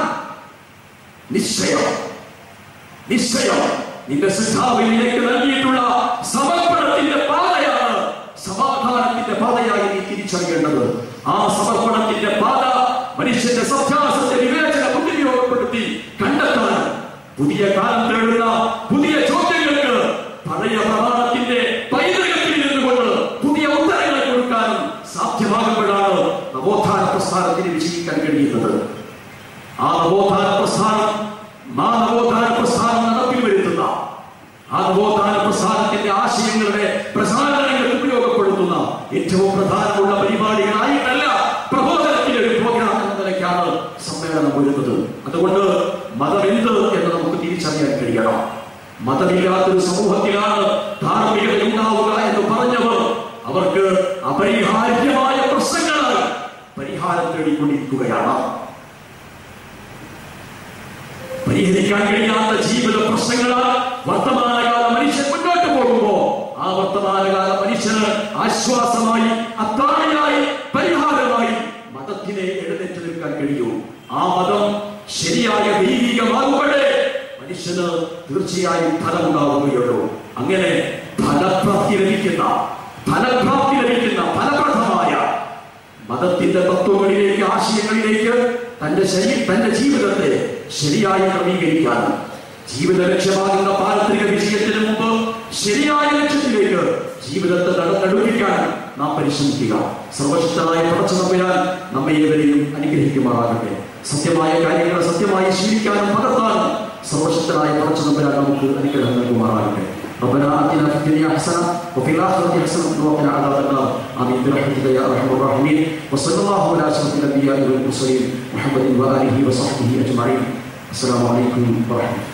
നിശ്ചയം നിശ്ചയം നിന്റെ സിദ്ധാവിലേക്ക് നൽകിയിട്ടുള്ള സമർപ്പണത്തിന്റെ പാതയാണ് സമാധാനത്തിന്റെ പാതയായി നീ തിരിച്ചറിയേണ്ടത് ആ സമർപ്പണത്തിന്റെ പാത മനുഷ്യന്റെ സത്യാസത്തെ വിവേചന ബുദ്ധിയോഗപ്പെടുത്തി കണ്ടെത്താൻ പുതിയ കാലം തേടുന്ന പുതിയ ചോദ്യങ്ങൾക്ക് പഴയ പ്രമാണത്തിന്റെ പൈതൃകത്തിൽ നിന്നുകൊണ്ട് പുതിയ ഉത്തരങ്ങൾ കൊടുക്കാനും സാധ്യമാകുമ്പോഴാണ് നവോത്ഥാന പ്രസ്ഥാനത്തിന് വിജയിക്കാൻ കഴിയുന്നത് ആ നവോത്ഥാന പ്രസ്ഥാനം ആ നവോത്ഥാന പ്രസ്ഥാനം നടപ്പിൽ വരുത്തുന്ന ആ നവോത്ഥാന പ്രസ്ഥാനത്തിന്റെ ആശയങ്ങളുടെ പ്രസാരണങ്ങൾക്ക് ഉപയോഗപ്പെടുത്തുന്ന ഏറ്റവും പ്രധാനമുള്ള പരിപാടികളായിട്ടല്ല പ്രബോധനത്തിന്റെ ഒരു പ്രോഗ്രാം എന്ന നിലയ്ക്കാണ് സമ്മേളനം വരുന്നത് അതുകൊണ്ട് മതമെന്ത് എന്ന് നമുക്ക് തിരിച്ചറിയാൻ കഴിയണം മതമില്ലാത്തൊരു സമൂഹത്തിലാണ് ധാർമ്മികത ഉണ്ടാവുക എന്ന് പറഞ്ഞവർ അവർക്ക് അപരിഹാര്യമായ പ്രശ്നങ്ങളാൽ പരിഹാരം തേടിക്കൊണ്ടിരിക്കുകയാണ് പരിഹരിക്കാൻ കഴിയാത്ത ജീവിത പ്രശ്നങ്ങളാൽ വർത്തമാനകാല മനുഷ്യൻ മുന്നോട്ട് പോകുമ്പോ ആ വർത്തമാനകാല മനുഷ്യന് ആശ്വാസമായി അത്താണിയായി പരിഹാരമായി മതത്തിനെ എഴുന്നേറ്റ് നിൽക്കാൻ കഴിയൂ ആ മതം ശരിയായ ദൈവികമാകുമ്പോഴേ മനുഷ്യന് തീർച്ചയായും ഫലമുണ്ടാവുകയുള്ളൂ അങ്ങനെ ഫലപ്രാപ്തി ലഭിക്കുന്ന ഫലപ്രാപ്തി ലഭിക്കുന്ന ഫലപ്രദമായ മതത്തിന്റെ തത്വങ്ങളിലേക്ക് ആശയങ്ങളിലേക്ക് തന്റെ ശരീ തന്റെ ജീവിതത്തെ ശരിയായി ക്രമീകരിക്കാനും ജീവിത ലക്ഷ്യമാകുന്ന പാരത്രിക വിജയത്തിന് മുമ്പ് ശരിയായ ലക്ഷ്യത്തിലേക്ക് ജീവിതത്തെ നടന്നെടുപ്പിക്കാൻ നാം പരിശ്രമിക്കുക സർവശക്തനായ പടച്ചു തമ്പുരാൻ നമ്മെ ഏവരെയും അനുഗ്രഹിക്കുമാറാകട്ടെ സത്യമായ കാര്യങ്ങൾ സത്യമായി ശീലിക്കാനും പകർത്താനും സർവശക്തനായ പടച്ചു തമ്പുരാൻ നമുക്ക് അനുഗ്രഹം നൽകുമാറാകട്ടെ ربنا آتنا في الدنيا حسنة وفي الآخرة حسنة وقنا عذاب النار آمين برحمتك يا أرحم الراحمين وصلى الله على أشرف الأنبياء والمرسلين محمد وآله وصحبه أجمعين السلام عليكم ورحمة الله